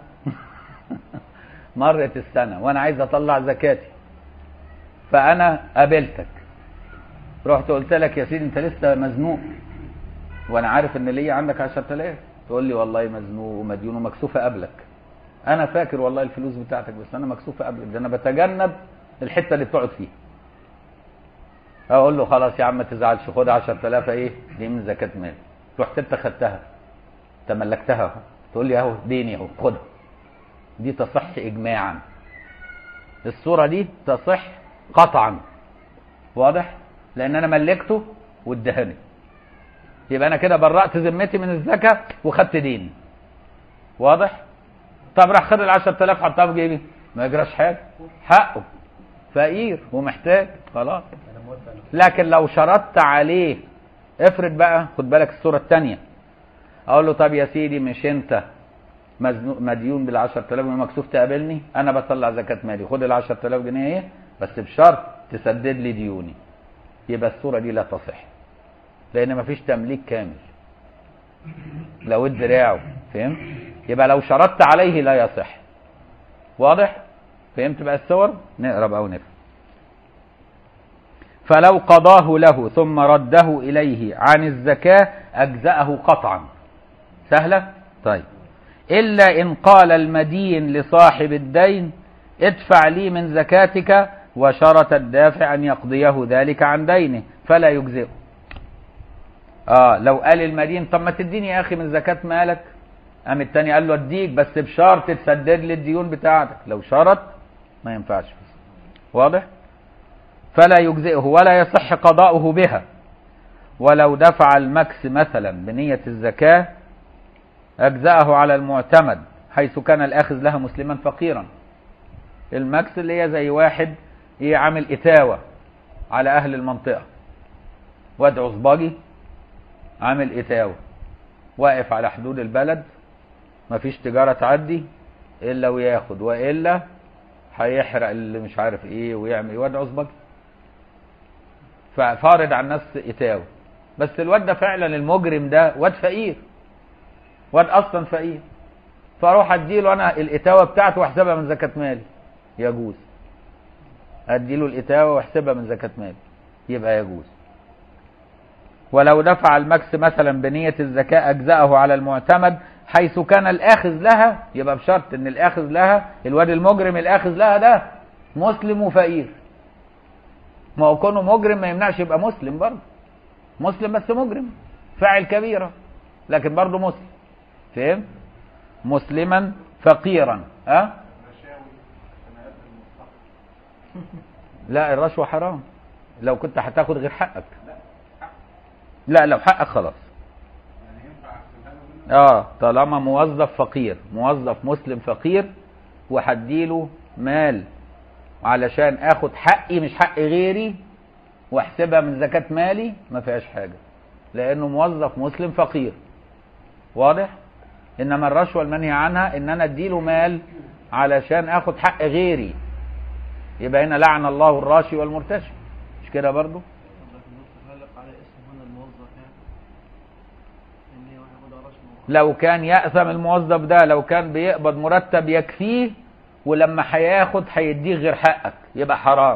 A: مرت السنه وانا عايز اطلع زكاتي فانا قابلتك رحت قلت لك يا سيدي انت لسه مزنوق وانا عارف ان ليا عندك 10000 تقول لي والله مزنوق ومديون ومكسوفه قبلك انا فاكر والله الفلوس بتاعتك بس انا مكسوفه قبلك ده انا بتجنب الحته اللي بتقعد فيها اقول له خلاص يا عم ما تزعلش خد 10000 ايه دي من زكاه مال رحت انت خدتها تملكتها اهو تقول لي اهو ديني اهو خدها دي تصح اجماعا الصوره دي تصح قطعا واضح لان انا ملكته وادهني يبقى انا كده برأت ذمتي من الزكاه وخدت ديني واضح طب راح خد ال 10000 حطها في جيبي ما يجراش حاجه حقه فقير ومحتاج خلاص لكن لو شرطت عليه افرض بقى خد بالك الصوره الثانيه اقول له طب يا سيدي مش انت مزنوق مديون بال 10000 ومكسوف تقابلني انا بطلع زكاه مالي خد ال 10000 جنيه ايه بس بشرط تسدد لي ديوني يبقى الصوره دي لا تصح لان مفيش تمليك كامل لو الدراعه فهمت يبقى لو شرطت عليه لا يصح واضح فهمت بقى الصور نقرا بقى ونفهم فلو قضاه له ثم رده إليه عن الزكاة أجزأه قطعا سهلة؟ طيب إلا إن قال المدين لصاحب الدين ادفع لي من زكاتك وشرط الدافع أن يقضيه ذلك عن دينه فلا يجزئه آه لو قال المدين طب ما تديني يا أخي من زكاة مالك قام التاني قال له اديك بس بشرط تسدد لي الديون بتاعتك لو شرط ما ينفعش واضح؟ فلا يجزئه ولا يصح قضاؤه بها ولو دفع المكس مثلا بنية الزكاة أجزأه على المعتمد حيث كان الآخذ لها مسلما فقيرا المكس اللي هي زي واحد يعمل إتاوة على أهل المنطقة واد عصباجي عامل إتاوة واقف على حدود البلد مفيش تجارة تعدي إلا وياخد وإلا هيحرق اللي مش عارف إيه ويعمل واد عصباجي ففارض على الناس إتاوة بس الواد ده فعلا المجرم ده واد فقير واد أصلا فقير فاروح اديله انا الاتاوه بتاعته واحسبها من زكاه مالي يجوز اديله الاتاوه واحسبها من زكاه مالي يبقى يجوز ولو دفع المكس مثلا بنية الزكاة أجزأه على المعتمد حيث كان الآخذ لها يبقى بشرط إن الآخذ لها الواد المجرم الآخذ لها ده مسلم وفقير ما هو كونه مجرم ما يمنعش يبقى مسلم برضه مسلم بس مجرم فاعل كبيرة لكن برضه مسلم فهمت؟ مسلما فقيرا ها أه؟ لا الرشوة حرام لو كنت هتاخد غير حقك لا لو حقك خلاص اه طالما موظف فقير موظف مسلم فقير وهديله مال علشان اخد حقي مش حق غيري واحسبها من زكاة مالي ما فيهاش حاجة لانه موظف مسلم فقير واضح انما الرشوة المنهي عنها ان انا اديله مال علشان اخد حق غيري يبقى هنا لعن الله الراشي والمرتشي مش كده برضو لو كان يأثم الموظف ده لو كان بيقبض مرتب يكفيه ولما هياخد هيديه غير حقك يبقى حرام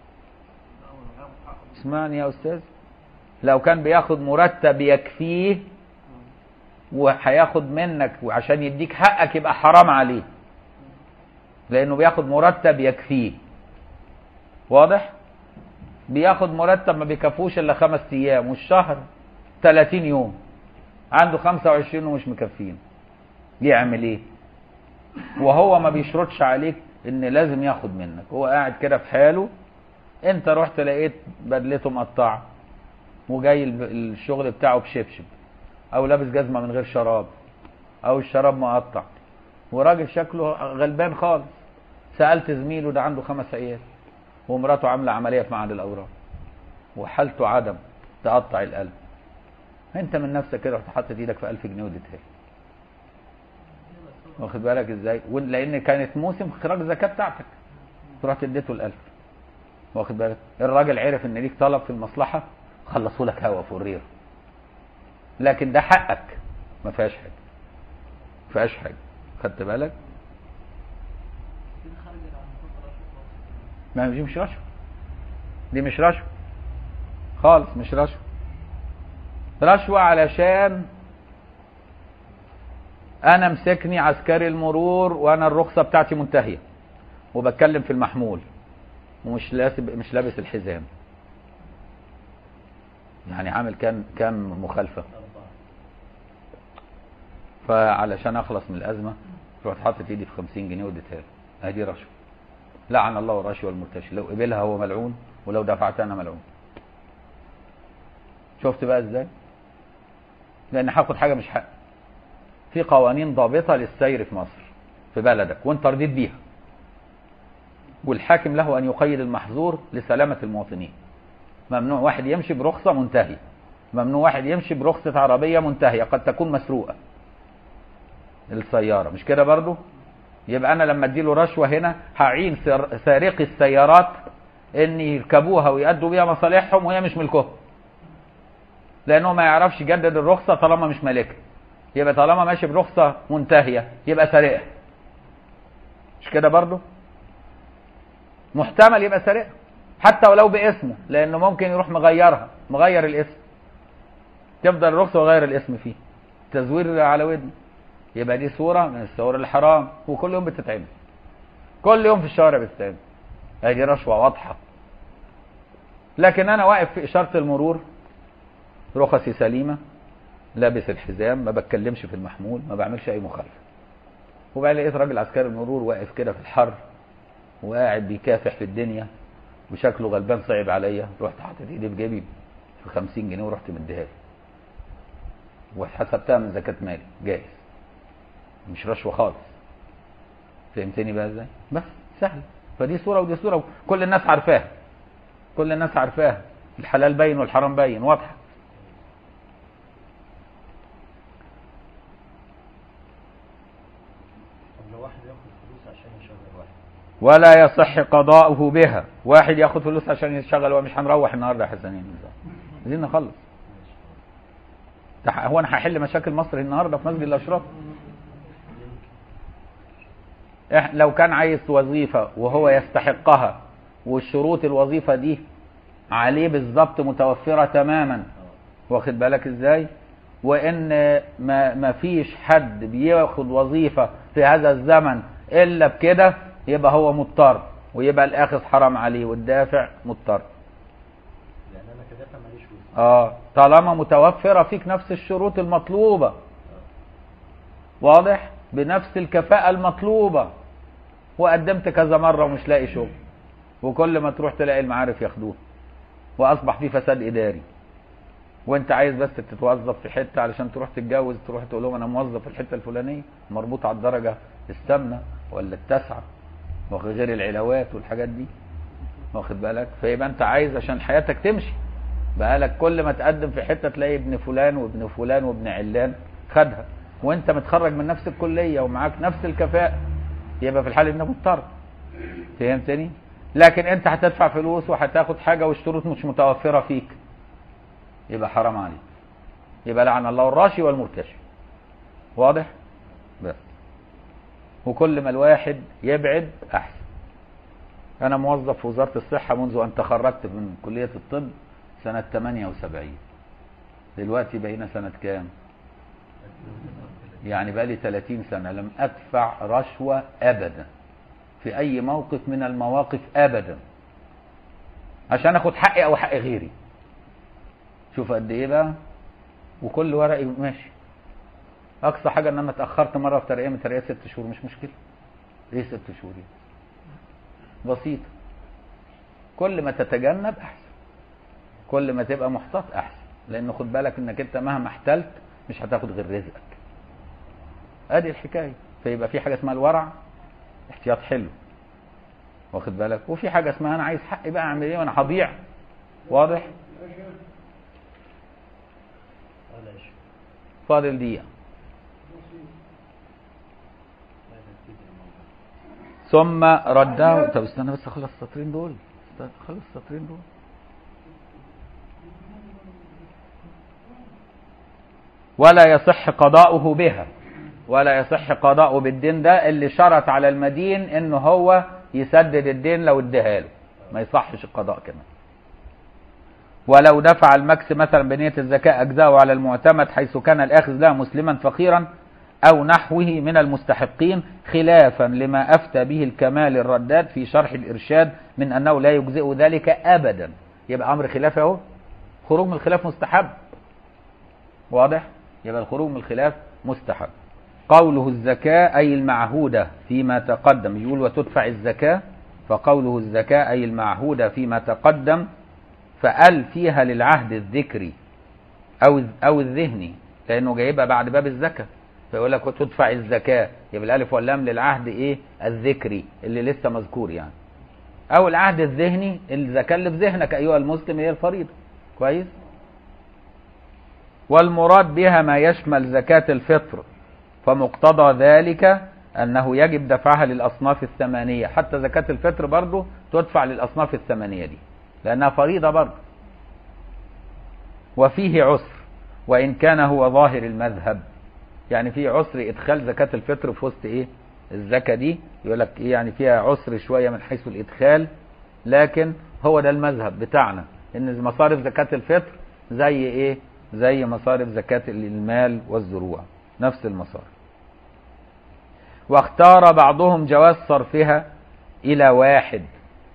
A: اسمعني يا استاذ لو كان بياخد مرتب يكفيه وهياخد منك وعشان يديك حقك يبقى حرام عليه لانه بياخد مرتب يكفيه واضح بياخد مرتب ما بيكفوش الا خمس ايام والشهر 30 يوم عنده 25 ومش مكفين يعمل ايه وهو ما بيشرطش عليك ان لازم ياخد منك هو قاعد كده في حاله انت رحت لقيت بدلته مقطعه وجاي الشغل بتاعه بشبشب او لابس جزمه من غير شراب او الشراب مقطع وراجل شكله غلبان خالص سالت زميله ده عنده خمس عيال ومراته عامله عمليه في معهد الاورام وحالته عدم تقطع القلب انت من نفسك كده رحت حاطط ايدك في 1000 جنيه واديتها واخد بالك ازاي لان كانت موسم اخراج الزكاه بتاعتك رحت اديته ال1000 واخد بالك الراجل عرف ان ليك طلب في المصلحه خلصوا لك هوا فرير لكن ده حقك ما فيهاش حاجه ما فيهاش حاجه خدت بالك
B: كده خارج عن نطاق الرشوة خالص.
A: ما دي مش رشوه دي مش رشوه خالص مش رشوه رشوه علشان انا مسكني عسكري المرور وانا الرخصه بتاعتي منتهيه وبتكلم في المحمول ومش لاسب مش لابس الحزام يعني عامل كام كام مخالفه فعلشان اخلص من الازمه رحت حاطط ايدي في 50 جنيه واديتها له ادي رشوه لعن الله الرشوه والمرتشي لو قبلها هو ملعون ولو دفعت انا ملعون شفت بقى ازاي لان هاخد حاجه مش حق في قوانين ضابطه للسير في مصر في بلدك وانت رضيت بيها والحاكم له ان يقيد المحظور لسلامه المواطنين ممنوع واحد يمشي برخصه منتهيه ممنوع واحد يمشي برخصه عربيه منتهيه قد تكون مسروقه السياره مش كده برضو يبقى انا لما اديله رشوه هنا هعين سر- سارقي السيارات ان يركبوها ويأدوا بيها مصالحهم وهي مش ملكهم لانه ما يعرفش يجدد الرخصه طالما مش مالكها يبقى طالما ماشي برخصه منتهيه يبقى سارقها مش كده برضو محتمل يبقى سارقها حتى ولو باسمه لانه ممكن يروح مغيرها مغير الاسم تفضل الرخصه وغير الاسم فيه تزوير على ودنه يبقى دي صورة من الصور الحرام وكل يوم بتتعمل كل يوم في الشوارع بتتعمل هي دي رشوة واضحة لكن أنا واقف في إشارة المرور رخصي سليمة لابس الحزام ما بتكلمش في المحمول ما بعملش أي مخالفة وبقى لقيت راجل عسكري المرور واقف كده في الحر وقاعد بيكافح في الدنيا وشكله غلبان صعب عليا رحت حاطط ايدي في جيبي في 50 جنيه ورحت مديها له وحسبتها من زكاة مالي جايز مش رشوة خالص فهمتني بقى ازاي بس سهل فدي صورة ودي صورة كل الناس عارفاها كل الناس عارفاها الحلال باين والحرام باين واضحة
C: طب لو واحد ياخد فلوس عشان يشغل واحد
A: ولا يصح قضاؤه بها واحد ياخد فلوس عشان يشتغل ومش هنروح النهارده يا حسنين عايزين نخلص ده هو انا هحل مشاكل مصر النهارده في مسجد الاشراف إح- لو كان عايز وظيفة وهو يستحقها والشروط الوظيفة دي عليه بالظبط متوفرة تماما واخد بالك ازاي وان ما ما فيش حد بياخد وظيفة في هذا الزمن الا بكده يبقى هو مضطر ويبقى الاخذ حرام عليه والدافع مضطر
C: لان انا كدافع ماليش فلوس
A: اه طالما متوفرة فيك نفس الشروط المطلوبة واضح بنفس الكفاءة المطلوبة وقدمت كذا مرة ومش لاقي شغل وكل ما تروح تلاقي المعارف ياخدوه واصبح في فساد اداري وانت عايز بس تتوظف في حته علشان تروح تتجوز تروح تقول لهم انا موظف في الحته الفلانيه مربوط على الدرجه الثامنه ولا التاسعه واخد غير العلاوات والحاجات دي واخد بالك فيبقى انت عايز عشان حياتك تمشي بقالك كل ما تقدم في حته تلاقي ابن فلان وابن فلان وابن علان خدها وانت متخرج من نفس الكليه ومعاك نفس الكفاءه يبقى في الحال انك مضطر فهمتني لكن انت هتدفع فلوس وهتاخد حاجه والشروط مش متوفره فيك يبقى حرام عليك يبقى لعن الله الراشي والمرتشي واضح بس وكل ما الواحد يبعد احسن انا موظف في وزاره الصحه منذ ان تخرجت من كليه الطب سنه 78 دلوقتي بقينا سنه كام يعني بقى لي 30 سنه لم ادفع رشوه ابدا في اي موقف من المواقف ابدا عشان اخد حقي او حق غيري شوف قد ايه بقى وكل ورقي ماشي اقصى حاجه ان انا اتاخرت مره في ترقيه من ترقيه ست شهور مش مشكله ايه ست شهور يعني؟ بسيطه كل ما تتجنب احسن كل ما تبقى محتاط احسن لان خد بالك انك انت مهما احتلت مش هتاخد غير رزقك ادي الحكايه فيبقى في حاجه اسمها الورع احتياط حلو واخد بالك وفي حاجه اسمها انا عايز حقي بقى اعمل ايه وانا هضيع واضح
C: ولا شيء
A: فاضل دقيقه
C: لا نبتدي الموضوع
A: ثم رده طب استنى بس اخلص السطرين دول خلص السطرين دول ولا يصح قضاؤه بها ولا يصح قضاؤه بالدين ده اللي شرط على المدين انه هو يسدد الدين لو اديها له ما يصحش القضاء كمان ولو دفع المكس مثلا بنية الزكاة أجزاءه على المعتمد حيث كان الآخذ لها مسلما فقيرا أو نحوه من المستحقين خلافا لما أفتى به الكمال الرداد في شرح الإرشاد من أنه لا يجزئ ذلك أبدا يبقى أمر خلاف أهو خروج من الخلاف مستحب واضح يبقى الخروج من الخلاف مستحب قوله الزكاة أي المعهودة فيما تقدم يقول وتدفع الزكاة فقوله الزكاة أي المعهودة فيما تقدم فأل فيها للعهد الذكري أو أو الذهني لأنه جايبها بعد باب الزكاة فيقول لك وتدفع الزكاة يبقى الألف واللام للعهد إيه الذكري اللي لسه مذكور يعني أو العهد الذهني الزكاة اللي في ذهنك أيها المسلم هي الفريضة كويس والمراد بها ما يشمل زكاة الفطر فمقتضى ذلك أنه يجب دفعها للأصناف الثمانية حتى زكاة الفطر برضه تدفع للأصناف الثمانية دي لأنها فريضة برضه وفيه عسر وإن كان هو ظاهر المذهب يعني في عسر إدخال زكاة الفطر في وسط إيه الزكاة دي يقول لك إيه يعني فيها عسر شوية من حيث الإدخال لكن هو ده المذهب بتاعنا إن مصارف زكاة الفطر زي إيه زي مصارف زكاة المال والزروع نفس المصارف واختار بعضهم جواز صرفها إلى واحد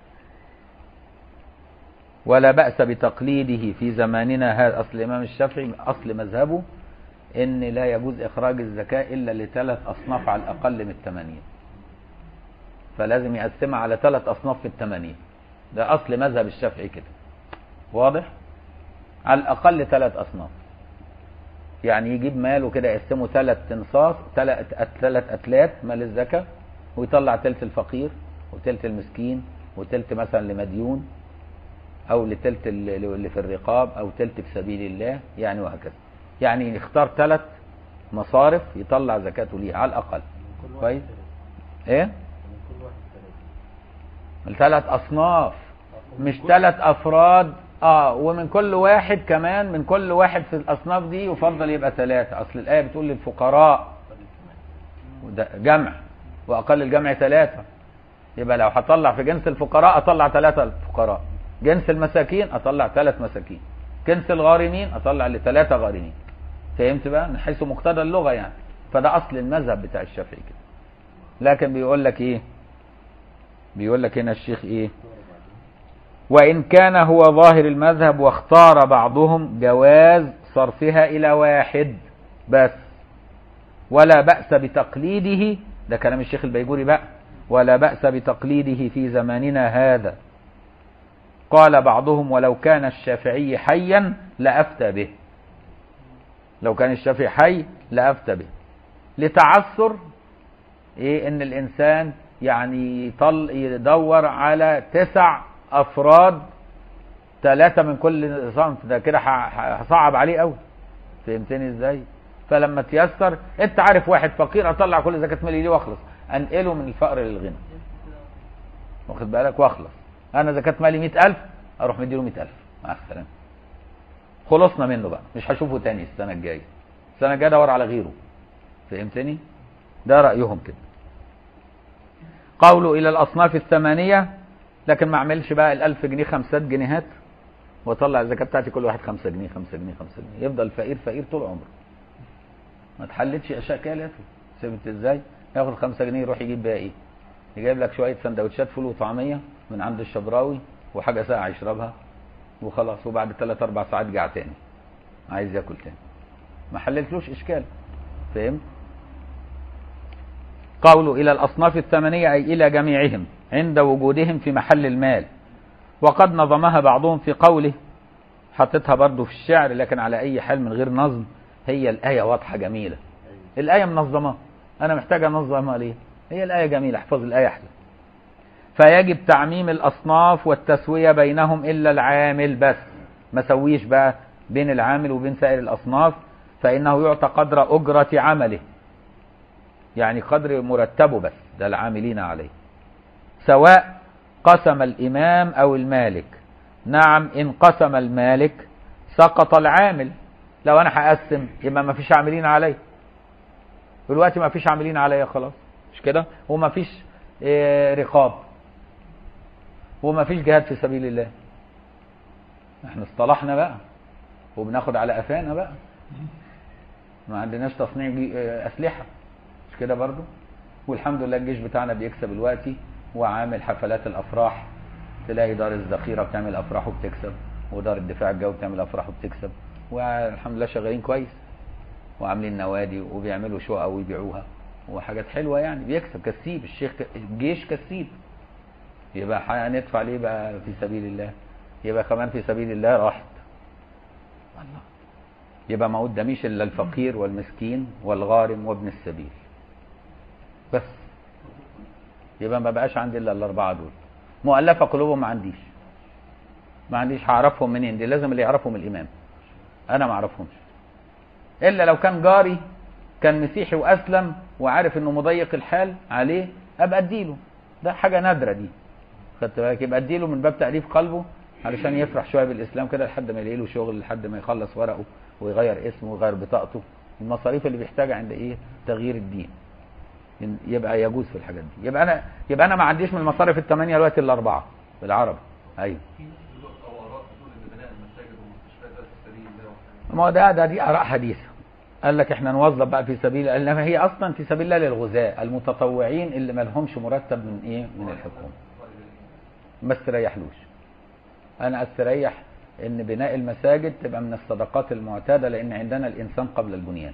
A: ولا بأس بتقليده في زماننا هذا أصل الإمام الشافعي أصل مذهبه إن لا يجوز إخراج الزكاة إلا لثلاث أصناف على الأقل من الثمانية فلازم يقسمها على ثلاث أصناف في الثمانية ده أصل مذهب الشافعي كده واضح على الأقل ثلاث أصناف يعني يجيب ماله كده يقسمه ثلاث تنصاص ثلاث أتلات مال الزكاة ويطلع تلت الفقير وتلت المسكين وتلت مثلا لمديون أو لتلت اللي في الرقاب أو تلت في سبيل الله يعني وهكذا يعني يختار ثلاث مصارف يطلع زكاته ليها على الأقل
C: كل واحد
A: كويس
C: ثلاثة.
A: إيه
C: من كل واحد ثلاثة.
A: الثلاث أصناف مش ثلاث أفراد اه ومن كل واحد كمان من كل واحد في الأصناف دي يفضل يبقى ثلاثة أصل الآية بتقول للفقراء وده جمع وأقل الجمع ثلاثة يبقى لو هطلع في جنس الفقراء أطلع ثلاثة الفقراء جنس المساكين أطلع ثلاث مساكين جنس الغارمين أطلع لثلاثة غارمين فهمت بقى من حيث مقتضى اللغة يعني فده أصل المذهب بتاع الشافعي كده لكن بيقول لك إيه بيقول لك هنا الشيخ إيه وإن كان هو ظاهر المذهب واختار بعضهم جواز صرفها إلى واحد بس ولا بأس بتقليده ده كلام الشيخ البيجوري بقى ولا بأس بتقليده في زماننا هذا قال بعضهم ولو كان الشافعي حيا لأفتى به لو كان الشافعي حي لأفتى به لتعثر ايه ان الانسان يعني يطل يدور على تسع افراد ثلاثة من كل صنف ده كده ح- هصعب عليه قوي فهمتني ازاي فلما تيسر انت عارف واحد فقير اطلع كل زكاة مالي ليه واخلص انقله من الفقر للغنى واخد بالك واخلص انا زكاة مالي مئة الف اروح مديله مئة الف مع السلامة خلصنا منه بقى مش هشوفه تاني السنة الجاية السنة الجاية ادور على غيره فهمتني ده رأيهم كده قوله إلى الأصناف الثمانية لكن ما اعملش بقى الألف جنيه خمسات جنيهات واطلع الزكاة بتاعتي كل واحد خمسة جنيه خمسة جنيه خمسة جنيه يفضل فقير فقير طول عمره ما تحلتش أشياء كالته سبت ازاي ياخد خمسة جنيه يروح يجيب بقى ايه يجيب لك شوية سندوتشات فول وطعمية من عند الشبراوي وحاجة ساقعة يشربها وخلاص وبعد ثلاث أربع ساعات جاع تاني عايز ياكل تاني ما حللتلوش إشكال فهمت قوله إلى الأصناف الثمانية أي إلى جميعهم عند وجودهم في محل المال وقد نظمها بعضهم في قوله حطيتها برضو في الشعر لكن على أي حال من غير نظم هي الآية واضحة جميلة الآية منظمة أنا محتاج أنظمها ليه هي الآية جميلة احفظ الآية أحسن فيجب تعميم الأصناف والتسوية بينهم إلا العامل بس ما سويش بقى بين العامل وبين سائر الأصناف فإنه يعطى قدر أجرة عمله يعني قدر مرتبه بس ده العاملين عليه سواء قسم الإمام أو المالك نعم إن قسم المالك سقط العامل لو أنا هقسم يبقى ما فيش عاملين علي دلوقتي ما فيش عاملين عليا خلاص مش كده وما فيش إيه، رقاب وما فيش جهاد في سبيل الله احنا اصطلحنا بقى وبناخد على قفانا بقى ما عندناش تصنيع جي- اه، اسلحه مش كده برضو والحمد لله الجيش بتاعنا بيكسب دلوقتي وعامل حفلات الافراح تلاقي دار الذخيره بتعمل افراح وبتكسب ودار الدفاع الجوي بتعمل افراح وبتكسب والحمد لله شغالين كويس وعاملين نوادي وبيعملوا شقق ويبيعوها وحاجات حلوه يعني بيكسب كسيب الشيخ ك- الجيش كسيب يبقى هندفع ليه بقى في سبيل الله يبقى كمان في سبيل الله راحت الله يبقى ما قداميش الا الفقير والمسكين والغارم وابن السبيل بس يبقى ما بقاش عندي الا الاربعه دول مؤلفه قلوبهم ما عنديش ما عنديش هعرفهم منين دي لازم اللي يعرفهم الامام انا ما اعرفهمش الا لو كان جاري كان مسيحي واسلم وعارف انه مضيق الحال عليه ابقى اديله ده حاجه نادره دي خدت بالك يبقى اديله من باب تاليف قلبه علشان يفرح شويه بالاسلام كده لحد ما يلاقي له شغل لحد ما يخلص ورقه ويغير اسمه ويغير بطاقته المصاريف اللي بيحتاجها عند ايه تغيير الدين يبقى يجوز في الحاجات دي يبقى انا يبقى انا ما عنديش من المصاريف الثمانيه دلوقتي الا اربعه بالعربي ايوه
B: في ناس بيقولوا او اراء بتقول ان بناء المساجد والمستشفيات ده في سبيل الله وحاجات
A: ما هو ده ده دي اراء حديثه قال لك احنا نوظف بقى في سبيل انما هي اصلا في سبيل الله للغزاة المتطوعين اللي ما لهمش مرتب من ايه من الحكومه ما استريحلوش انا استريح ان بناء المساجد تبقى من الصدقات المعتاده لان عندنا الانسان قبل البنيان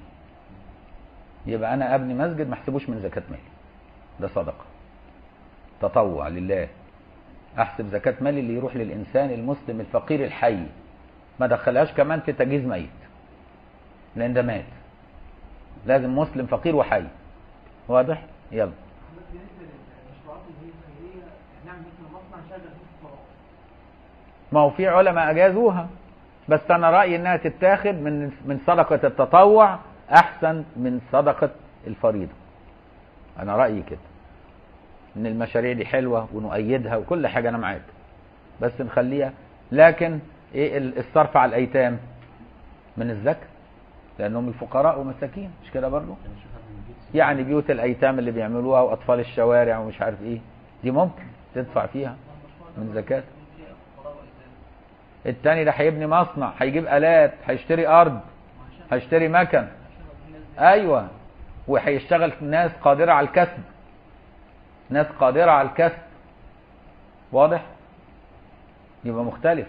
A: يبقى انا ابني مسجد ما احسبوش من زكاه مالي ده صدقه تطوع لله احسب زكاه مالي اللي يروح للانسان المسلم الفقير الحي ما دخلهاش كمان في تجهيز ميت لان ده مات لازم مسلم فقير وحي واضح يلا
D: بالنسبه للمشروعات اللي هي الخيريه نعمل مثل مصنع شغل فيه فقراء
A: ما هو في علماء اجازوها بس انا رايي انها تتاخد من من صدقه التطوع احسن من صدقه الفريضه انا رايي كده ان المشاريع دي حلوه ونؤيدها وكل حاجه انا معاك بس نخليها لكن ايه ال- الصرف على الايتام من الزكاه لانهم الفقراء ومساكين مش كده برضه يعني بيوت الايتام اللي بيعملوها واطفال الشوارع ومش عارف ايه دي ممكن تدفع فيها من زكاه التاني ده هيبني مصنع هيجيب الات هيشتري ارض هيشتري مكن ايوه وهيشتغل ناس قادره على الكسب ناس قادره على الكسب واضح يبقى مختلف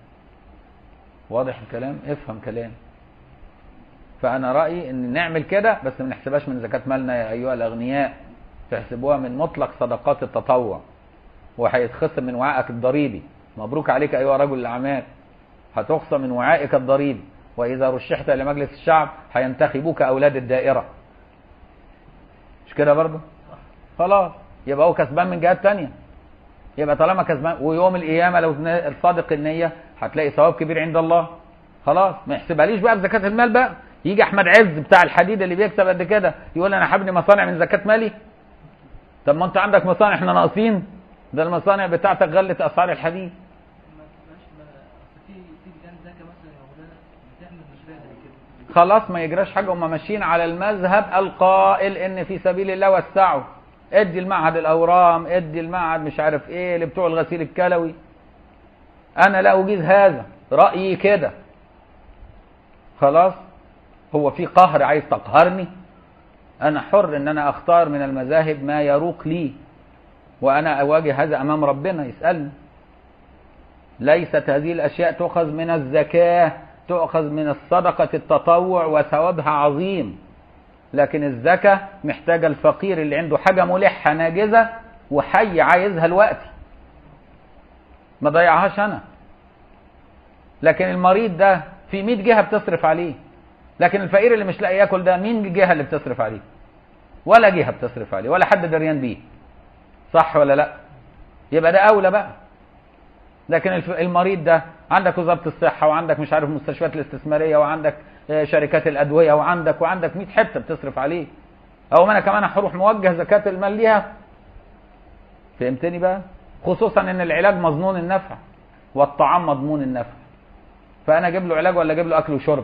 A: واضح الكلام افهم كلام فانا رايي ان نعمل كده بس ما نحسبهاش من زكاه مالنا يا ايها الاغنياء تحسبوها من مطلق صدقات التطوع وهيتخصم من وعائك الضريبي مبروك عليك ايها رجل الاعمال هتخصم من وعائك الضريبي واذا رشحت لمجلس الشعب هينتخبوك اولاد الدائره مش كده برضه خلاص يبقى هو كسبان من جهات تانية يبقى طالما كسبان ويوم القيامه لو صادق النيه هتلاقي ثواب كبير عند الله خلاص ما يحسبهاليش بقى بزكاه المال بقى يجي احمد عز بتاع الحديد اللي بيكسب قد كده يقول انا هبني مصانع من زكاه مالي طب ما انت عندك مصانع احنا ناقصين ده المصانع بتاعتك غلت اسعار الحديد
D: ما تبقاش ما أصل في في لجان زكاه مثلا يا مولانا بتعمل مشاريع زي كده
A: خلاص ما يجراش حاجه هم ماشيين على المذهب القائل ان في سبيل الله وسعوا ادي المعهد الاورام ادي المعهد مش عارف ايه اللي بتوع الغسيل الكلوي انا لا اجيز هذا رايي كده خلاص هو في قهر عايز تقهرني انا حر ان انا اختار من المذاهب ما يروق لي وانا اواجه هذا امام ربنا يسالني ليست هذه الاشياء تؤخذ من الزكاه تؤخذ من الصدقه التطوع وثوابها عظيم لكن الزكاه محتاجه الفقير اللي عنده حاجه ملحه ناجزه وحي عايزها الوقت ما ضيعهاش انا لكن المريض ده في 100 جهه بتصرف عليه لكن الفقير اللي مش لاقي ياكل ده مين الجهه اللي بتصرف عليه ولا جهه بتصرف عليه ولا حد دريان بيه صح ولا لا يبقى ده اولى بقى لكن الف- المريض ده عندك وزاره الصحه وعندك مش عارف المستشفيات الاستثماريه وعندك آه، شركات الادويه وعندك وعندك 100 حته بتصرف عليه او ما انا كمان هروح موجه زكاه المال ليها فهمتني بقى خصوصا ان العلاج مظنون النفع والطعام مضمون النفع فانا اجيب له علاج ولا اجيب له اكل وشرب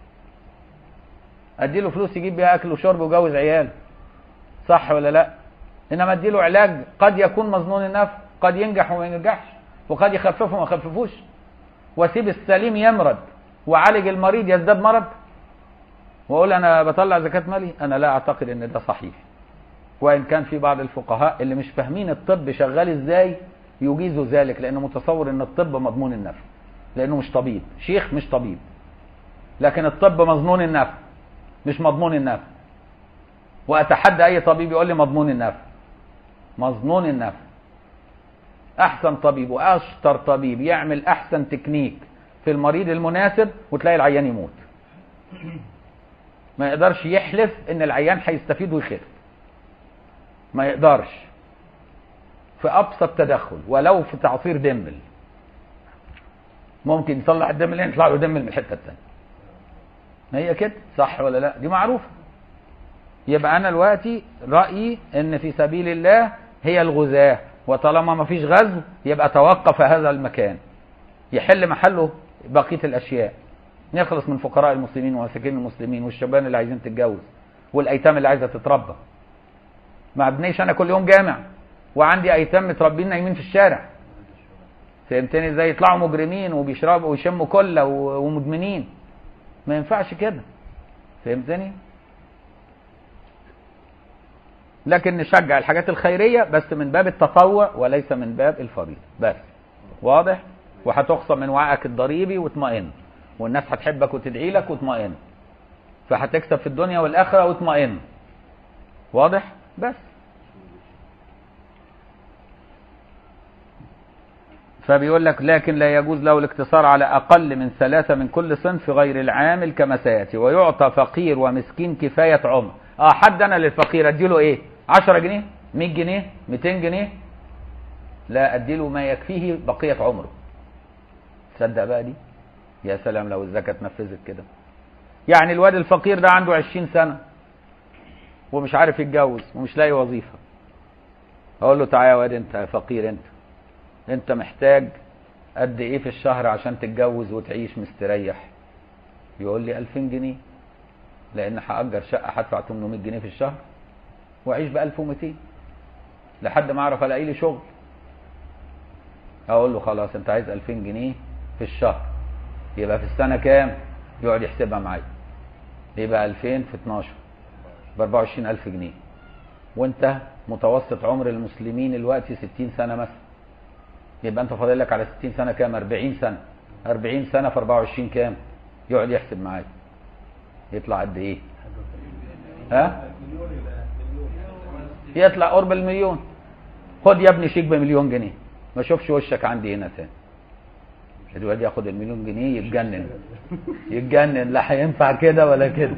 A: ادي له فلوس يجيب بيها اكل وشرب ويجوز عيال صح ولا لا انما ادي له علاج قد يكون مظنون النفع قد ينجح وما ينجحش وقد يخففه وما يخففوش واسيب السليم يمرض وعالج المريض يزداد مرض واقول انا بطلع زكاه مالي انا لا اعتقد ان ده صحيح وان كان في بعض الفقهاء اللي مش فاهمين الطب شغال ازاي يجيزوا ذلك لانه متصور ان الطب مضمون النفع لانه مش طبيب شيخ مش طبيب لكن الطب مظنون النفع مش مضمون النفع واتحدى اي طبيب يقول لي مضمون النفع مظنون النفع احسن طبيب واشطر طبيب يعمل احسن تكنيك في المريض المناسب وتلاقي العيان يموت ما يقدرش يحلف ان العيان هيستفيد ويخف ما يقدرش في ابسط تدخل ولو في تعصير دمل ممكن يصلح الدمل هنا يطلع له دمل من الحته الثانيه ما هي كده صح ولا لا دي معروفه يبقى انا دلوقتي رايي ان في سبيل الله هي الغزاه وطالما ما فيش غزو يبقى توقف هذا المكان يحل محله بقيه الاشياء نخلص من فقراء المسلمين ومساكين المسلمين والشبان اللي عايزين تتجوز والايتام اللي عايزه تتربى ما ابنيش انا كل يوم جامع وعندي ايتام متربين نايمين في الشارع فهمتني ازاي يطلعوا مجرمين وبيشربوا ويشموا كله و- ومدمنين ما ينفعش كده فهمتني لكن نشجع الحاجات الخيريه بس من باب التطوع وليس من باب الفريضه بس واضح وهتخصم من وعائك الضريبي واطمئن والناس هتحبك وتدعي لك واطمئن فهتكسب في الدنيا والاخره واطمئن واضح بس فبيقول لك لكن لا يجوز له الاقتصار على اقل من ثلاثه من كل صنف غير العامل كما سياتي ويعطى فقير ومسكين كفايه عمر اه حد انا للفقير اديله ايه 10 جنيه 100 جنيه 200 جنيه لا اديله ما يكفيه بقيه عمره تصدق بقى دي يا سلام لو الزكاه اتنفذت كده يعني الواد الفقير ده عنده 20 سنه ومش عارف يتجوز ومش لاقي وظيفه اقول له تعالى يا واد انت يا فقير انت انت محتاج قد ايه في الشهر عشان تتجوز وتعيش مستريح يقول لي 2000 جنيه لان هاجر شقه هدفع 800 جنيه في الشهر واعيش ب 1200 لحد ما اعرف الاقي لي شغل اقول له خلاص انت عايز 2000 جنيه في الشهر يبقى في السنه كام يقعد يحسبها معايا يبقى 2000 في 12 ب 24000 جنيه وانت متوسط عمر المسلمين دلوقتي 60 سنه مثلا يبقى انت فاضل لك على 60 سنه كام 40 سنه 40 سنه في 24 كام يقعد يحسب معايا يطلع قد ايه ها يطلع قرب المليون خد يا ابني شيك بمليون جنيه ما اشوفش وشك عندي هنا تاني الواد ياخد المليون جنيه يتجنن يتجنن لا هينفع كده ولا كده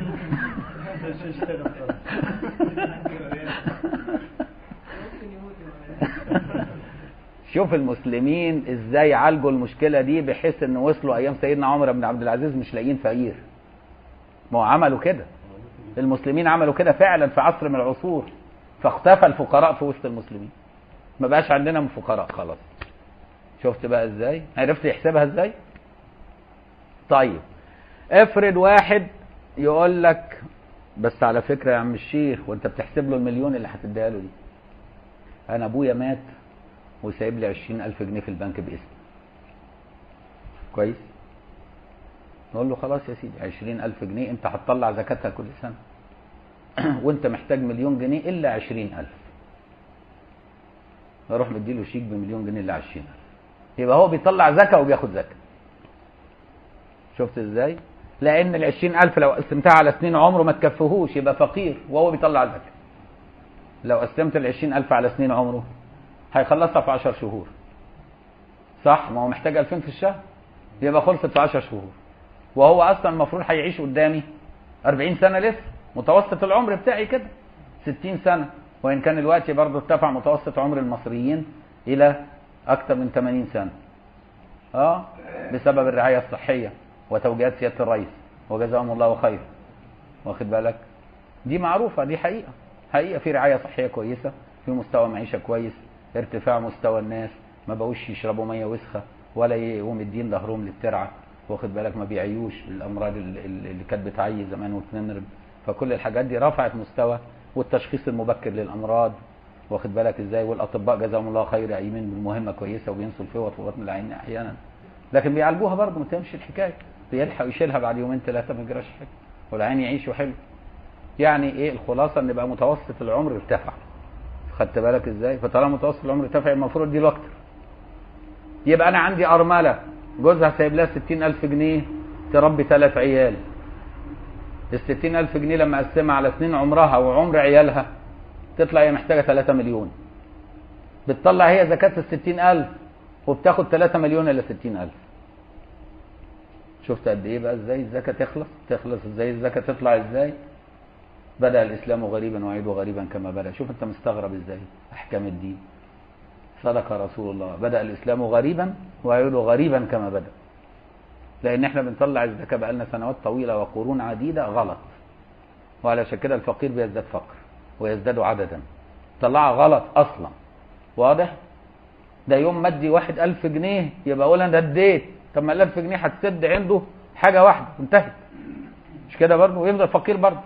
D: ممكن يموت يا
A: شوف المسلمين ازاي عالجوا المشكله دي بحيث ان وصلوا ايام سيدنا عمر بن عبد العزيز مش لاقيين فقير ما هو عملوا كده المسلمين عملوا كده فعلا في عصر من العصور فاختفى الفقراء في وسط المسلمين ما بقاش عندنا من فقراء خلاص شفت بقى ازاي عرفت يحسبها ازاي طيب افرض واحد يقول لك بس على فكره يا عم الشيخ وانت بتحسب له المليون اللي هتديها له دي انا ابويا مات وسايب لي 20000 جنيه في البنك باسمي كويس نقول له خلاص يا سيدي 20000 جنيه انت هتطلع زكاتها كل سنه وانت محتاج مليون جنيه الا 20000 اروح مديله شيك بمليون جنيه الا 20000 يبقى هو بيطلع زكاه وبياخد زكاه شفت ازاي لان ال 20000 لو قسمتها على سنين عمره ما تكفيهوش يبقى فقير وهو بيطلع زكاه لو قسمت ال 20000 على سنين عمره هيخلصها في 10 شهور صح ما هو محتاج 2000 في الشهر يبقى خلصت في 10 شهور وهو اصلا المفروض هيعيش قدامي 40 سنه لسه متوسط العمر بتاعي كده 60 سنه وان كان الوقت برضه ارتفع متوسط عمر المصريين الى اكثر من 80 سنه اه بسبب الرعايه الصحيه وتوجيهات سياده الرئيس وجزاهم الله خير واخد بالك دي معروفه دي حقيقه حقيقه في رعايه صحيه كويسه في مستوى معيشه كويس ارتفاع مستوى الناس ما بقوش يشربوا ميه وسخه ولا يقوم الدين ظهرهم للترعه واخد بالك ما بيعيوش الامراض ال- ال- اللي كانت بتعي زمان وتنرب فكل الحاجات دي رفعت مستوى والتشخيص المبكر للامراض واخد بالك ازاي والاطباء جزاهم الله خير قايمين بالمهمه كويسه وبينسوا الفوط في بطن العين احيانا لكن بيعالجوها برضه ما تمشي الحكايه بيلحق يشيلها بعد يومين ثلاثه ما يجراش حاجه والعين يعيشوا حلو يعني ايه الخلاصه ان بقى متوسط العمر ارتفع خدت بالك ازاي فطالما متوسط العمر ارتفع المفروض دي اكتر يبقى انا عندي ارمله جوزها سايب لها 60000 جنيه تربي ثلاث عيال ال 60000 جنيه لما اقسمها على سنين عمرها وعمر عيالها تطلع هي محتاجه 3 مليون بتطلع هي زكاه ال 60000 وبتاخد 3 مليون الا 60000 شفت قد ايه بقى ازاي الزكاه تخلص تخلص ازاي الزكاه تطلع ازاي بدا الاسلام غريبا ويعيد غريبا كما بدا شوف انت مستغرب ازاي احكام الدين صدق رسول الله بدا الاسلام غريبا ويعود غريبا كما بدا لان احنا بنطلع الزكاه بقالنا سنوات طويله وقرون عديده غلط وعلشان كده الفقير بيزداد فقر ويزداد عددا طلعها غلط اصلا واضح ده يوم ما ادي واحد ألف جنيه يبقى اقول انا اديت طب ما الألف جنيه هتسد عنده حاجه واحده انتهت مش كده برضه ويفضل فقير برضه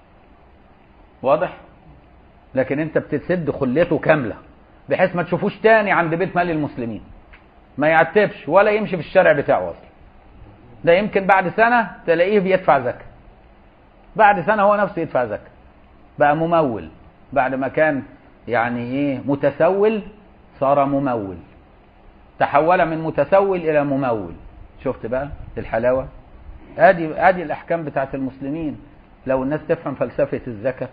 A: واضح لكن انت بتسد خليته كامله بحيث ما تشوفوش تاني عند بيت مال المسلمين ما يعتبش ولا يمشي في الشارع بتاعه اصلا ده يمكن بعد سنه تلاقيه بيدفع زكاه بعد سنه هو نفسه يدفع زكاه بقى ممول بعد ما كان يعني ايه متسول صار ممول تحول من متسول الى ممول شفت بقى الحلاوه ادي ادي الاحكام بتاعت المسلمين لو الناس تفهم فلسفه الزكاه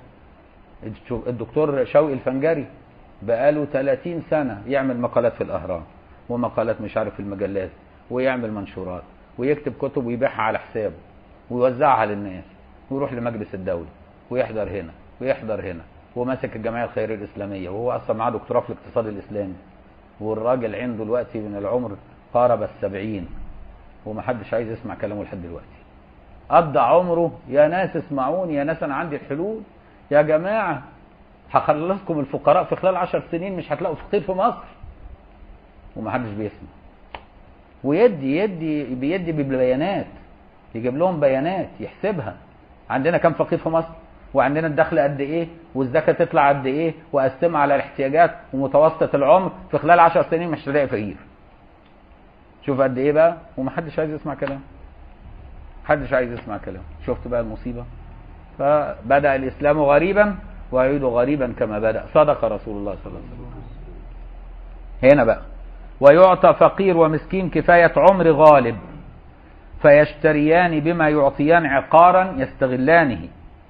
A: الدكتور شوقي الفنجري بقاله 30 سنه يعمل مقالات في الاهرام ومقالات مش عارف في المجلات ويعمل منشورات ويكتب كتب ويبيعها على حسابه ويوزعها للناس ويروح لمجلس الدوله ويحضر هنا ويحضر هنا وماسك الجمعيه الخيريه الاسلاميه وهو اصلا معاه دكتوراه في الاقتصاد الاسلامي والراجل عنده دلوقتي من العمر قارب السبعين ومحدش عايز يسمع كلامه لحد دلوقتي قضى عمره يا ناس اسمعوني يا ناس انا عندي الحلول يا جماعه هخلصكم الفقراء في خلال عشر سنين مش هتلاقوا فقير في مصر ومحدش بيسمع ويدي يدي بيدي ببيانات يجيب لهم بيانات يحسبها عندنا كم فقير في مصر وعندنا الدخل قد ايه والزكاه تطلع قد ايه واقسمها على الاحتياجات ومتوسط العمر في خلال 10 سنين مش هتلاقي فقير شوف قد ايه بقى ومحدش عايز يسمع كلام محدش عايز يسمع كلام شفت بقى المصيبه فبدا الاسلام غريبا ويعود غريبا كما بدا صدق رسول الله صلى الله عليه وسلم هنا بقى ويعطى فقير ومسكين كفايه عمر غالب فيشتريان بما يعطيان عقارا يستغلانه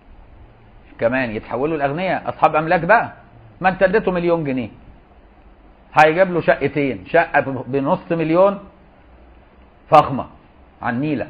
A: كمان يتحولوا الاغنياء اصحاب املاك بقى ما انت اديته مليون جنيه هيجيب له شقتين شقه بنص مليون فخمه على النيله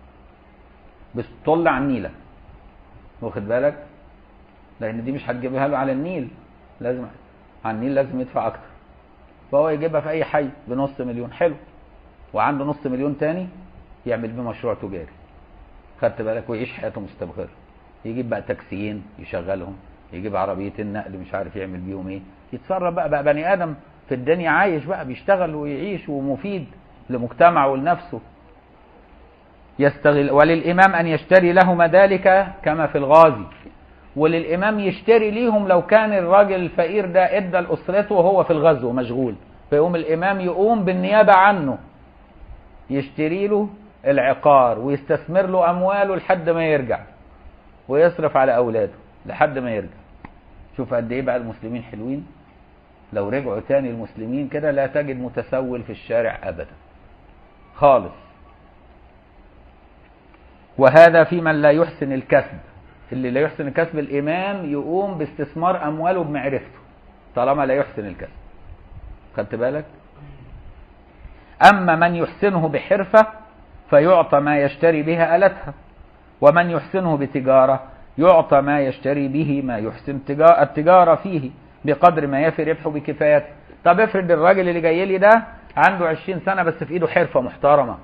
A: بتطل على النيله واخد بالك لان دي مش هتجيبها له على النيل لازم على النيل لازم يدفع اكتر فهو يجيبها في اي حي بنص مليون حلو وعنده نص مليون تاني يعمل بيه مشروع تجاري خدت بالك ويعيش حياته مستبخره يجيب بقى تاكسيين يشغلهم يجيب عربيتين نقل مش عارف يعمل بيهم ايه يتصرف بقى بقى بني ادم في الدنيا عايش بقى بيشتغل ويعيش ومفيد لمجتمعه ولنفسه يستغل وللامام ان يشتري لهما ذلك كما في الغازي وللامام يشتري ليهم لو كان الراجل الفقير ده ادى لاسرته وهو في الغزو مشغول فيقوم الامام يقوم بالنيابه عنه يشتري له العقار ويستثمر له امواله لحد ما يرجع ويصرف على اولاده لحد ما يرجع شوف قد ايه بقى المسلمين حلوين لو رجعوا تاني المسلمين كده لا تجد متسول في الشارع ابدا خالص وهذا في من لا يحسن الكسب اللي لا يحسن الكسب الامام يقوم باستثمار امواله بمعرفته طالما لا يحسن الكسب خدت بالك اما من يحسنه بحرفه فيعطى ما يشتري بها التها ومن يحسنه بتجاره يعطى ما يشتري به ما يحسن التجاره فيه بقدر ما يفي ربحه بكفايته طب افرض الراجل اللي جاي لي ده عنده 20 سنه بس في ايده حرفه محترمه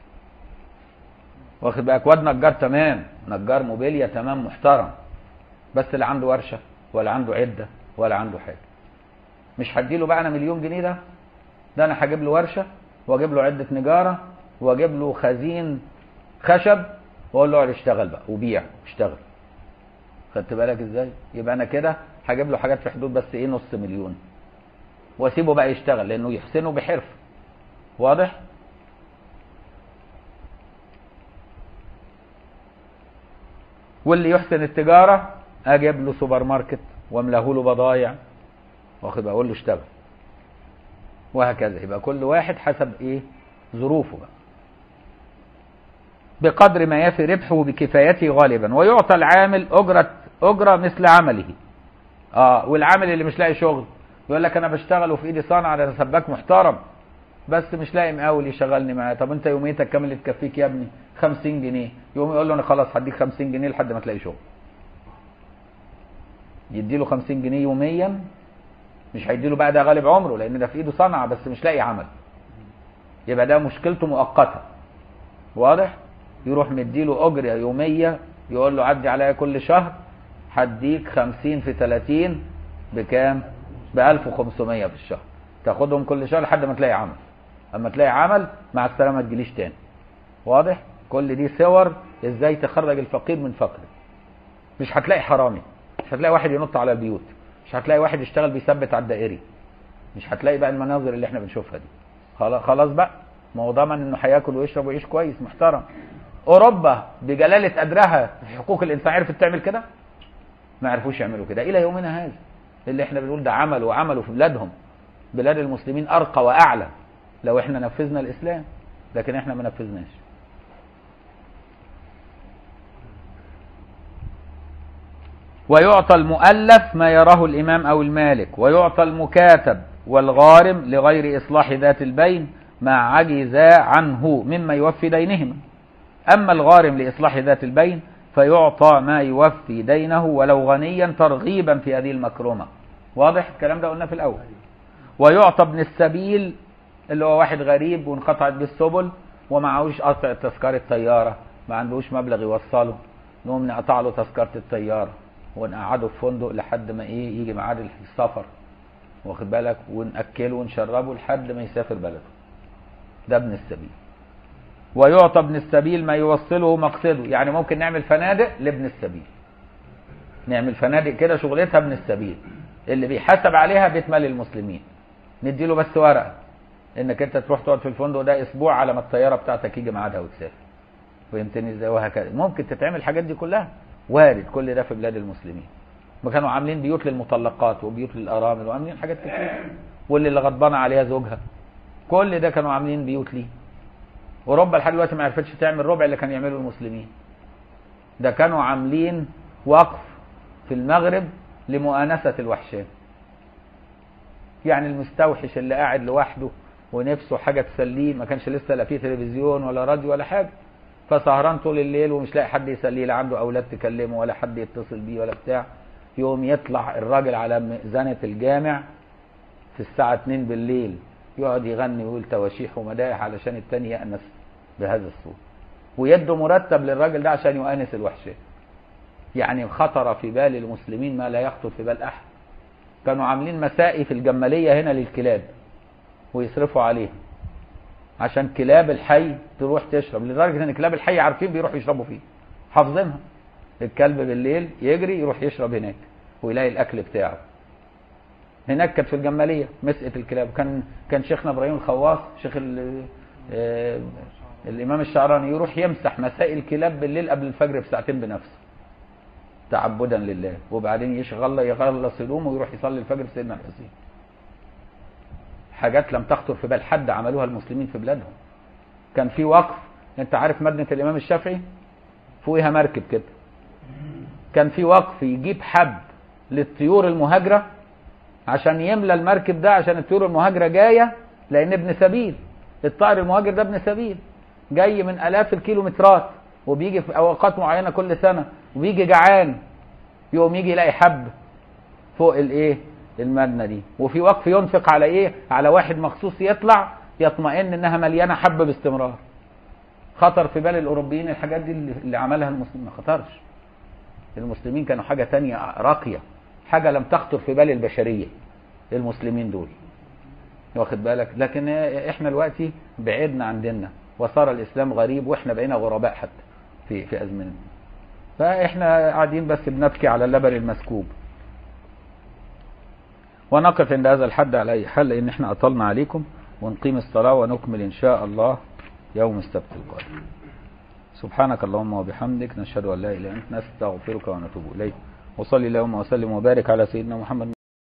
A: واخد بالك واد نجار تمام نجار موبيليا تمام محترم بس لا عنده ورشه ولا عنده عده ولا عنده حاجه مش هديله بقى انا مليون جنيه ده ده انا هجيب له ورشه واجيب له عده نجاره واجيب له خزين خشب واقول له اقعد اشتغل بقى وبيع اشتغل خدت بالك ازاي يبقى انا كده هجيب له حاجات في حدود بس ايه نص مليون واسيبه بقى يشتغل لانه يحسنه بحرفه واضح واللي يحسن التجاره اجيب له سوبر ماركت واملاه له بضايع واخد بقى اقول له اشتغل وهكذا يبقى كل واحد حسب ايه ظروفه بقى بقدر ما يفي ربحه بكفايته غالبا ويعطى العامل اجره اجره مثل عمله اه والعامل اللي مش لاقي شغل يقول لك انا بشتغل وفي ايدي صنعه انا سباك محترم بس مش لاقي مقاول يشغلني معاه طب انت يوميتك كام اللي تكفيك يا ابني 50 جنيه يقوم يقول له انا خلاص هديك 50 جنيه لحد ما تلاقي شغل يديله 50 جنيه يوميا مش هيديله بقى ده غالب عمره لان ده في ايده صنعه بس مش لاقي عمل يبقى ده مشكلته مؤقته واضح يروح مديله اجره يوميه يقول له عدي عليا كل شهر هديك 50 في 30 بكام ب 1500 في الشهر تاخدهم كل شهر لحد ما تلاقي عمل اما تلاقي عمل مع السلامه ما تجيليش تاني واضح كل دي صور ازاي تخرج الفقير من فقره مش هتلاقي حرامي مش هتلاقي واحد ينط على البيوت مش هتلاقي واحد يشتغل بيثبت على الدائري مش هتلاقي بقى المناظر اللي احنا بنشوفها دي خلاص خلاص بقى ما هو ضمن انه هياكل ويشرب ويعيش كويس محترم اوروبا بجلاله قدرها في حقوق الانسان عرفت تعمل كده ما عرفوش يعملوا كده الى يومنا هذا اللي احنا بنقول ده عملوا وعملوا في بلادهم بلاد المسلمين ارقى واعلى لو احنا نفذنا الاسلام لكن احنا ما نفذناش ويعطى المؤلف ما يراه الامام او المالك ويعطى المكاتب والغارم لغير اصلاح ذات البين ما عجز عنه مما يوفي دينهما اما الغارم لاصلاح ذات البين فيعطى ما يوفي دينه ولو غنيا ترغيبا في هذه المكرمه واضح الكلام ده قلنا في الاول ويعطى ابن السبيل اللي هو واحد غريب وانقطعت به السبل ومعهوش قطع تذكرة طيارة ما عندوش مبلغ يوصله نقوم نقطع له تذكرة الطيارة ونقعده في فندق لحد ما ايه يجي ميعاد السفر واخد بالك ونأكله ونشربه لحد ما يسافر بلده ده ابن السبيل ويعطى ابن السبيل ما يوصله مقصده يعني ممكن نعمل فنادق لابن السبيل نعمل فنادق كده شغلتها ابن السبيل اللي بيحاسب عليها بيت مال المسلمين نديله بس ورقه انك انت تروح تقعد في الفندق ده اسبوع على ما الطياره بتاعتك يجي ميعادها وتسافر فهمتني ازاي وهكذا ممكن تتعمل الحاجات دي كلها وارد كل ده في بلاد المسلمين ما كانوا عاملين بيوت للمطلقات وبيوت للارامل وعاملين حاجات كتير واللي اللي غضبانه عليها زوجها كل ده كانوا عاملين بيوت ليه اوروبا لحد دلوقتي ما عرفتش تعمل ربع اللي كانوا يعملوا المسلمين ده كانوا عاملين وقف في المغرب لمؤانسه الوحشان يعني المستوحش اللي قاعد لوحده ونفسه حاجه تسليه ما كانش لسه لا فيه تلفزيون ولا راديو ولا حاجه فسهران طول الليل ومش لاقي حد يسليه لا عنده اولاد تكلمه ولا حد يتصل بيه ولا بتاع يوم يطلع الراجل على مئذنه الجامع في الساعه 2 بالليل يقعد يغني ويقول تواشيح ومدائح علشان التاني يأنس بهذا الصوت ويده مرتب للراجل ده عشان يؤانس الوحشات يعني خطر في بال المسلمين ما لا يخطر في بال احد كانوا عاملين مسائي في الجماليه هنا للكلاب ويصرفوا عليها عشان كلاب الحي تروح تشرب لدرجه ان كلاب الحي عارفين بيروحوا يشربوا فيه حافظينها الكلب بالليل يجري يروح يشرب هناك ويلاقي الاكل بتاعه هناك كانت في الجماليه مسقه الكلاب كان كان شيخنا ابراهيم الخواص شيخ ال- آه، الامام الشعراني يروح يمسح مسائل الكلاب بالليل قبل الفجر بساعتين بنفسه تعبدا لله وبعدين يشغل يخلص هدومه ويروح يصلي الفجر في سيدنا الحسين حاجات لم تخطر في بال حد عملوها المسلمين في بلادهم كان في وقف انت عارف مدينه الامام الشافعي فوقها مركب كده كان في وقف يجيب حب للطيور المهاجره عشان يملى المركب ده عشان الطيور المهاجره جايه لان ابن سبيل الطائر المهاجر ده ابن سبيل جاي من الاف الكيلومترات وبيجي في اوقات معينه كل سنه وبيجي جعان يقوم يجي يلاقي حب فوق الايه المبنى دي وفي وقف ينفق على ايه على واحد مخصوص يطلع يطمئن انها مليانه حب باستمرار خطر في بال الاوروبيين الحاجات دي اللي اللي عملها المسلمين ما خطرش المسلمين كانوا حاجه تانية راقيه حاجه لم تخطر في بال البشريه المسلمين دول واخد بالك لكن احنا دلوقتي بعدنا عن ديننا وصار الاسلام غريب واحنا بقينا غرباء حتى في في ازمنه فاحنا قاعدين بس بنبكي على اللبن المسكوب ونقف عند هذا الحد على اي حال لان احنا اطلنا عليكم ونقيم الصلاه ونكمل ان شاء الله يوم السبت القادم سبحانك اللهم وبحمدك نشهد ان لا اله الا انت نستغفرك ونتوب اليك وصلي اللهم وسلم وبارك على سيدنا محمد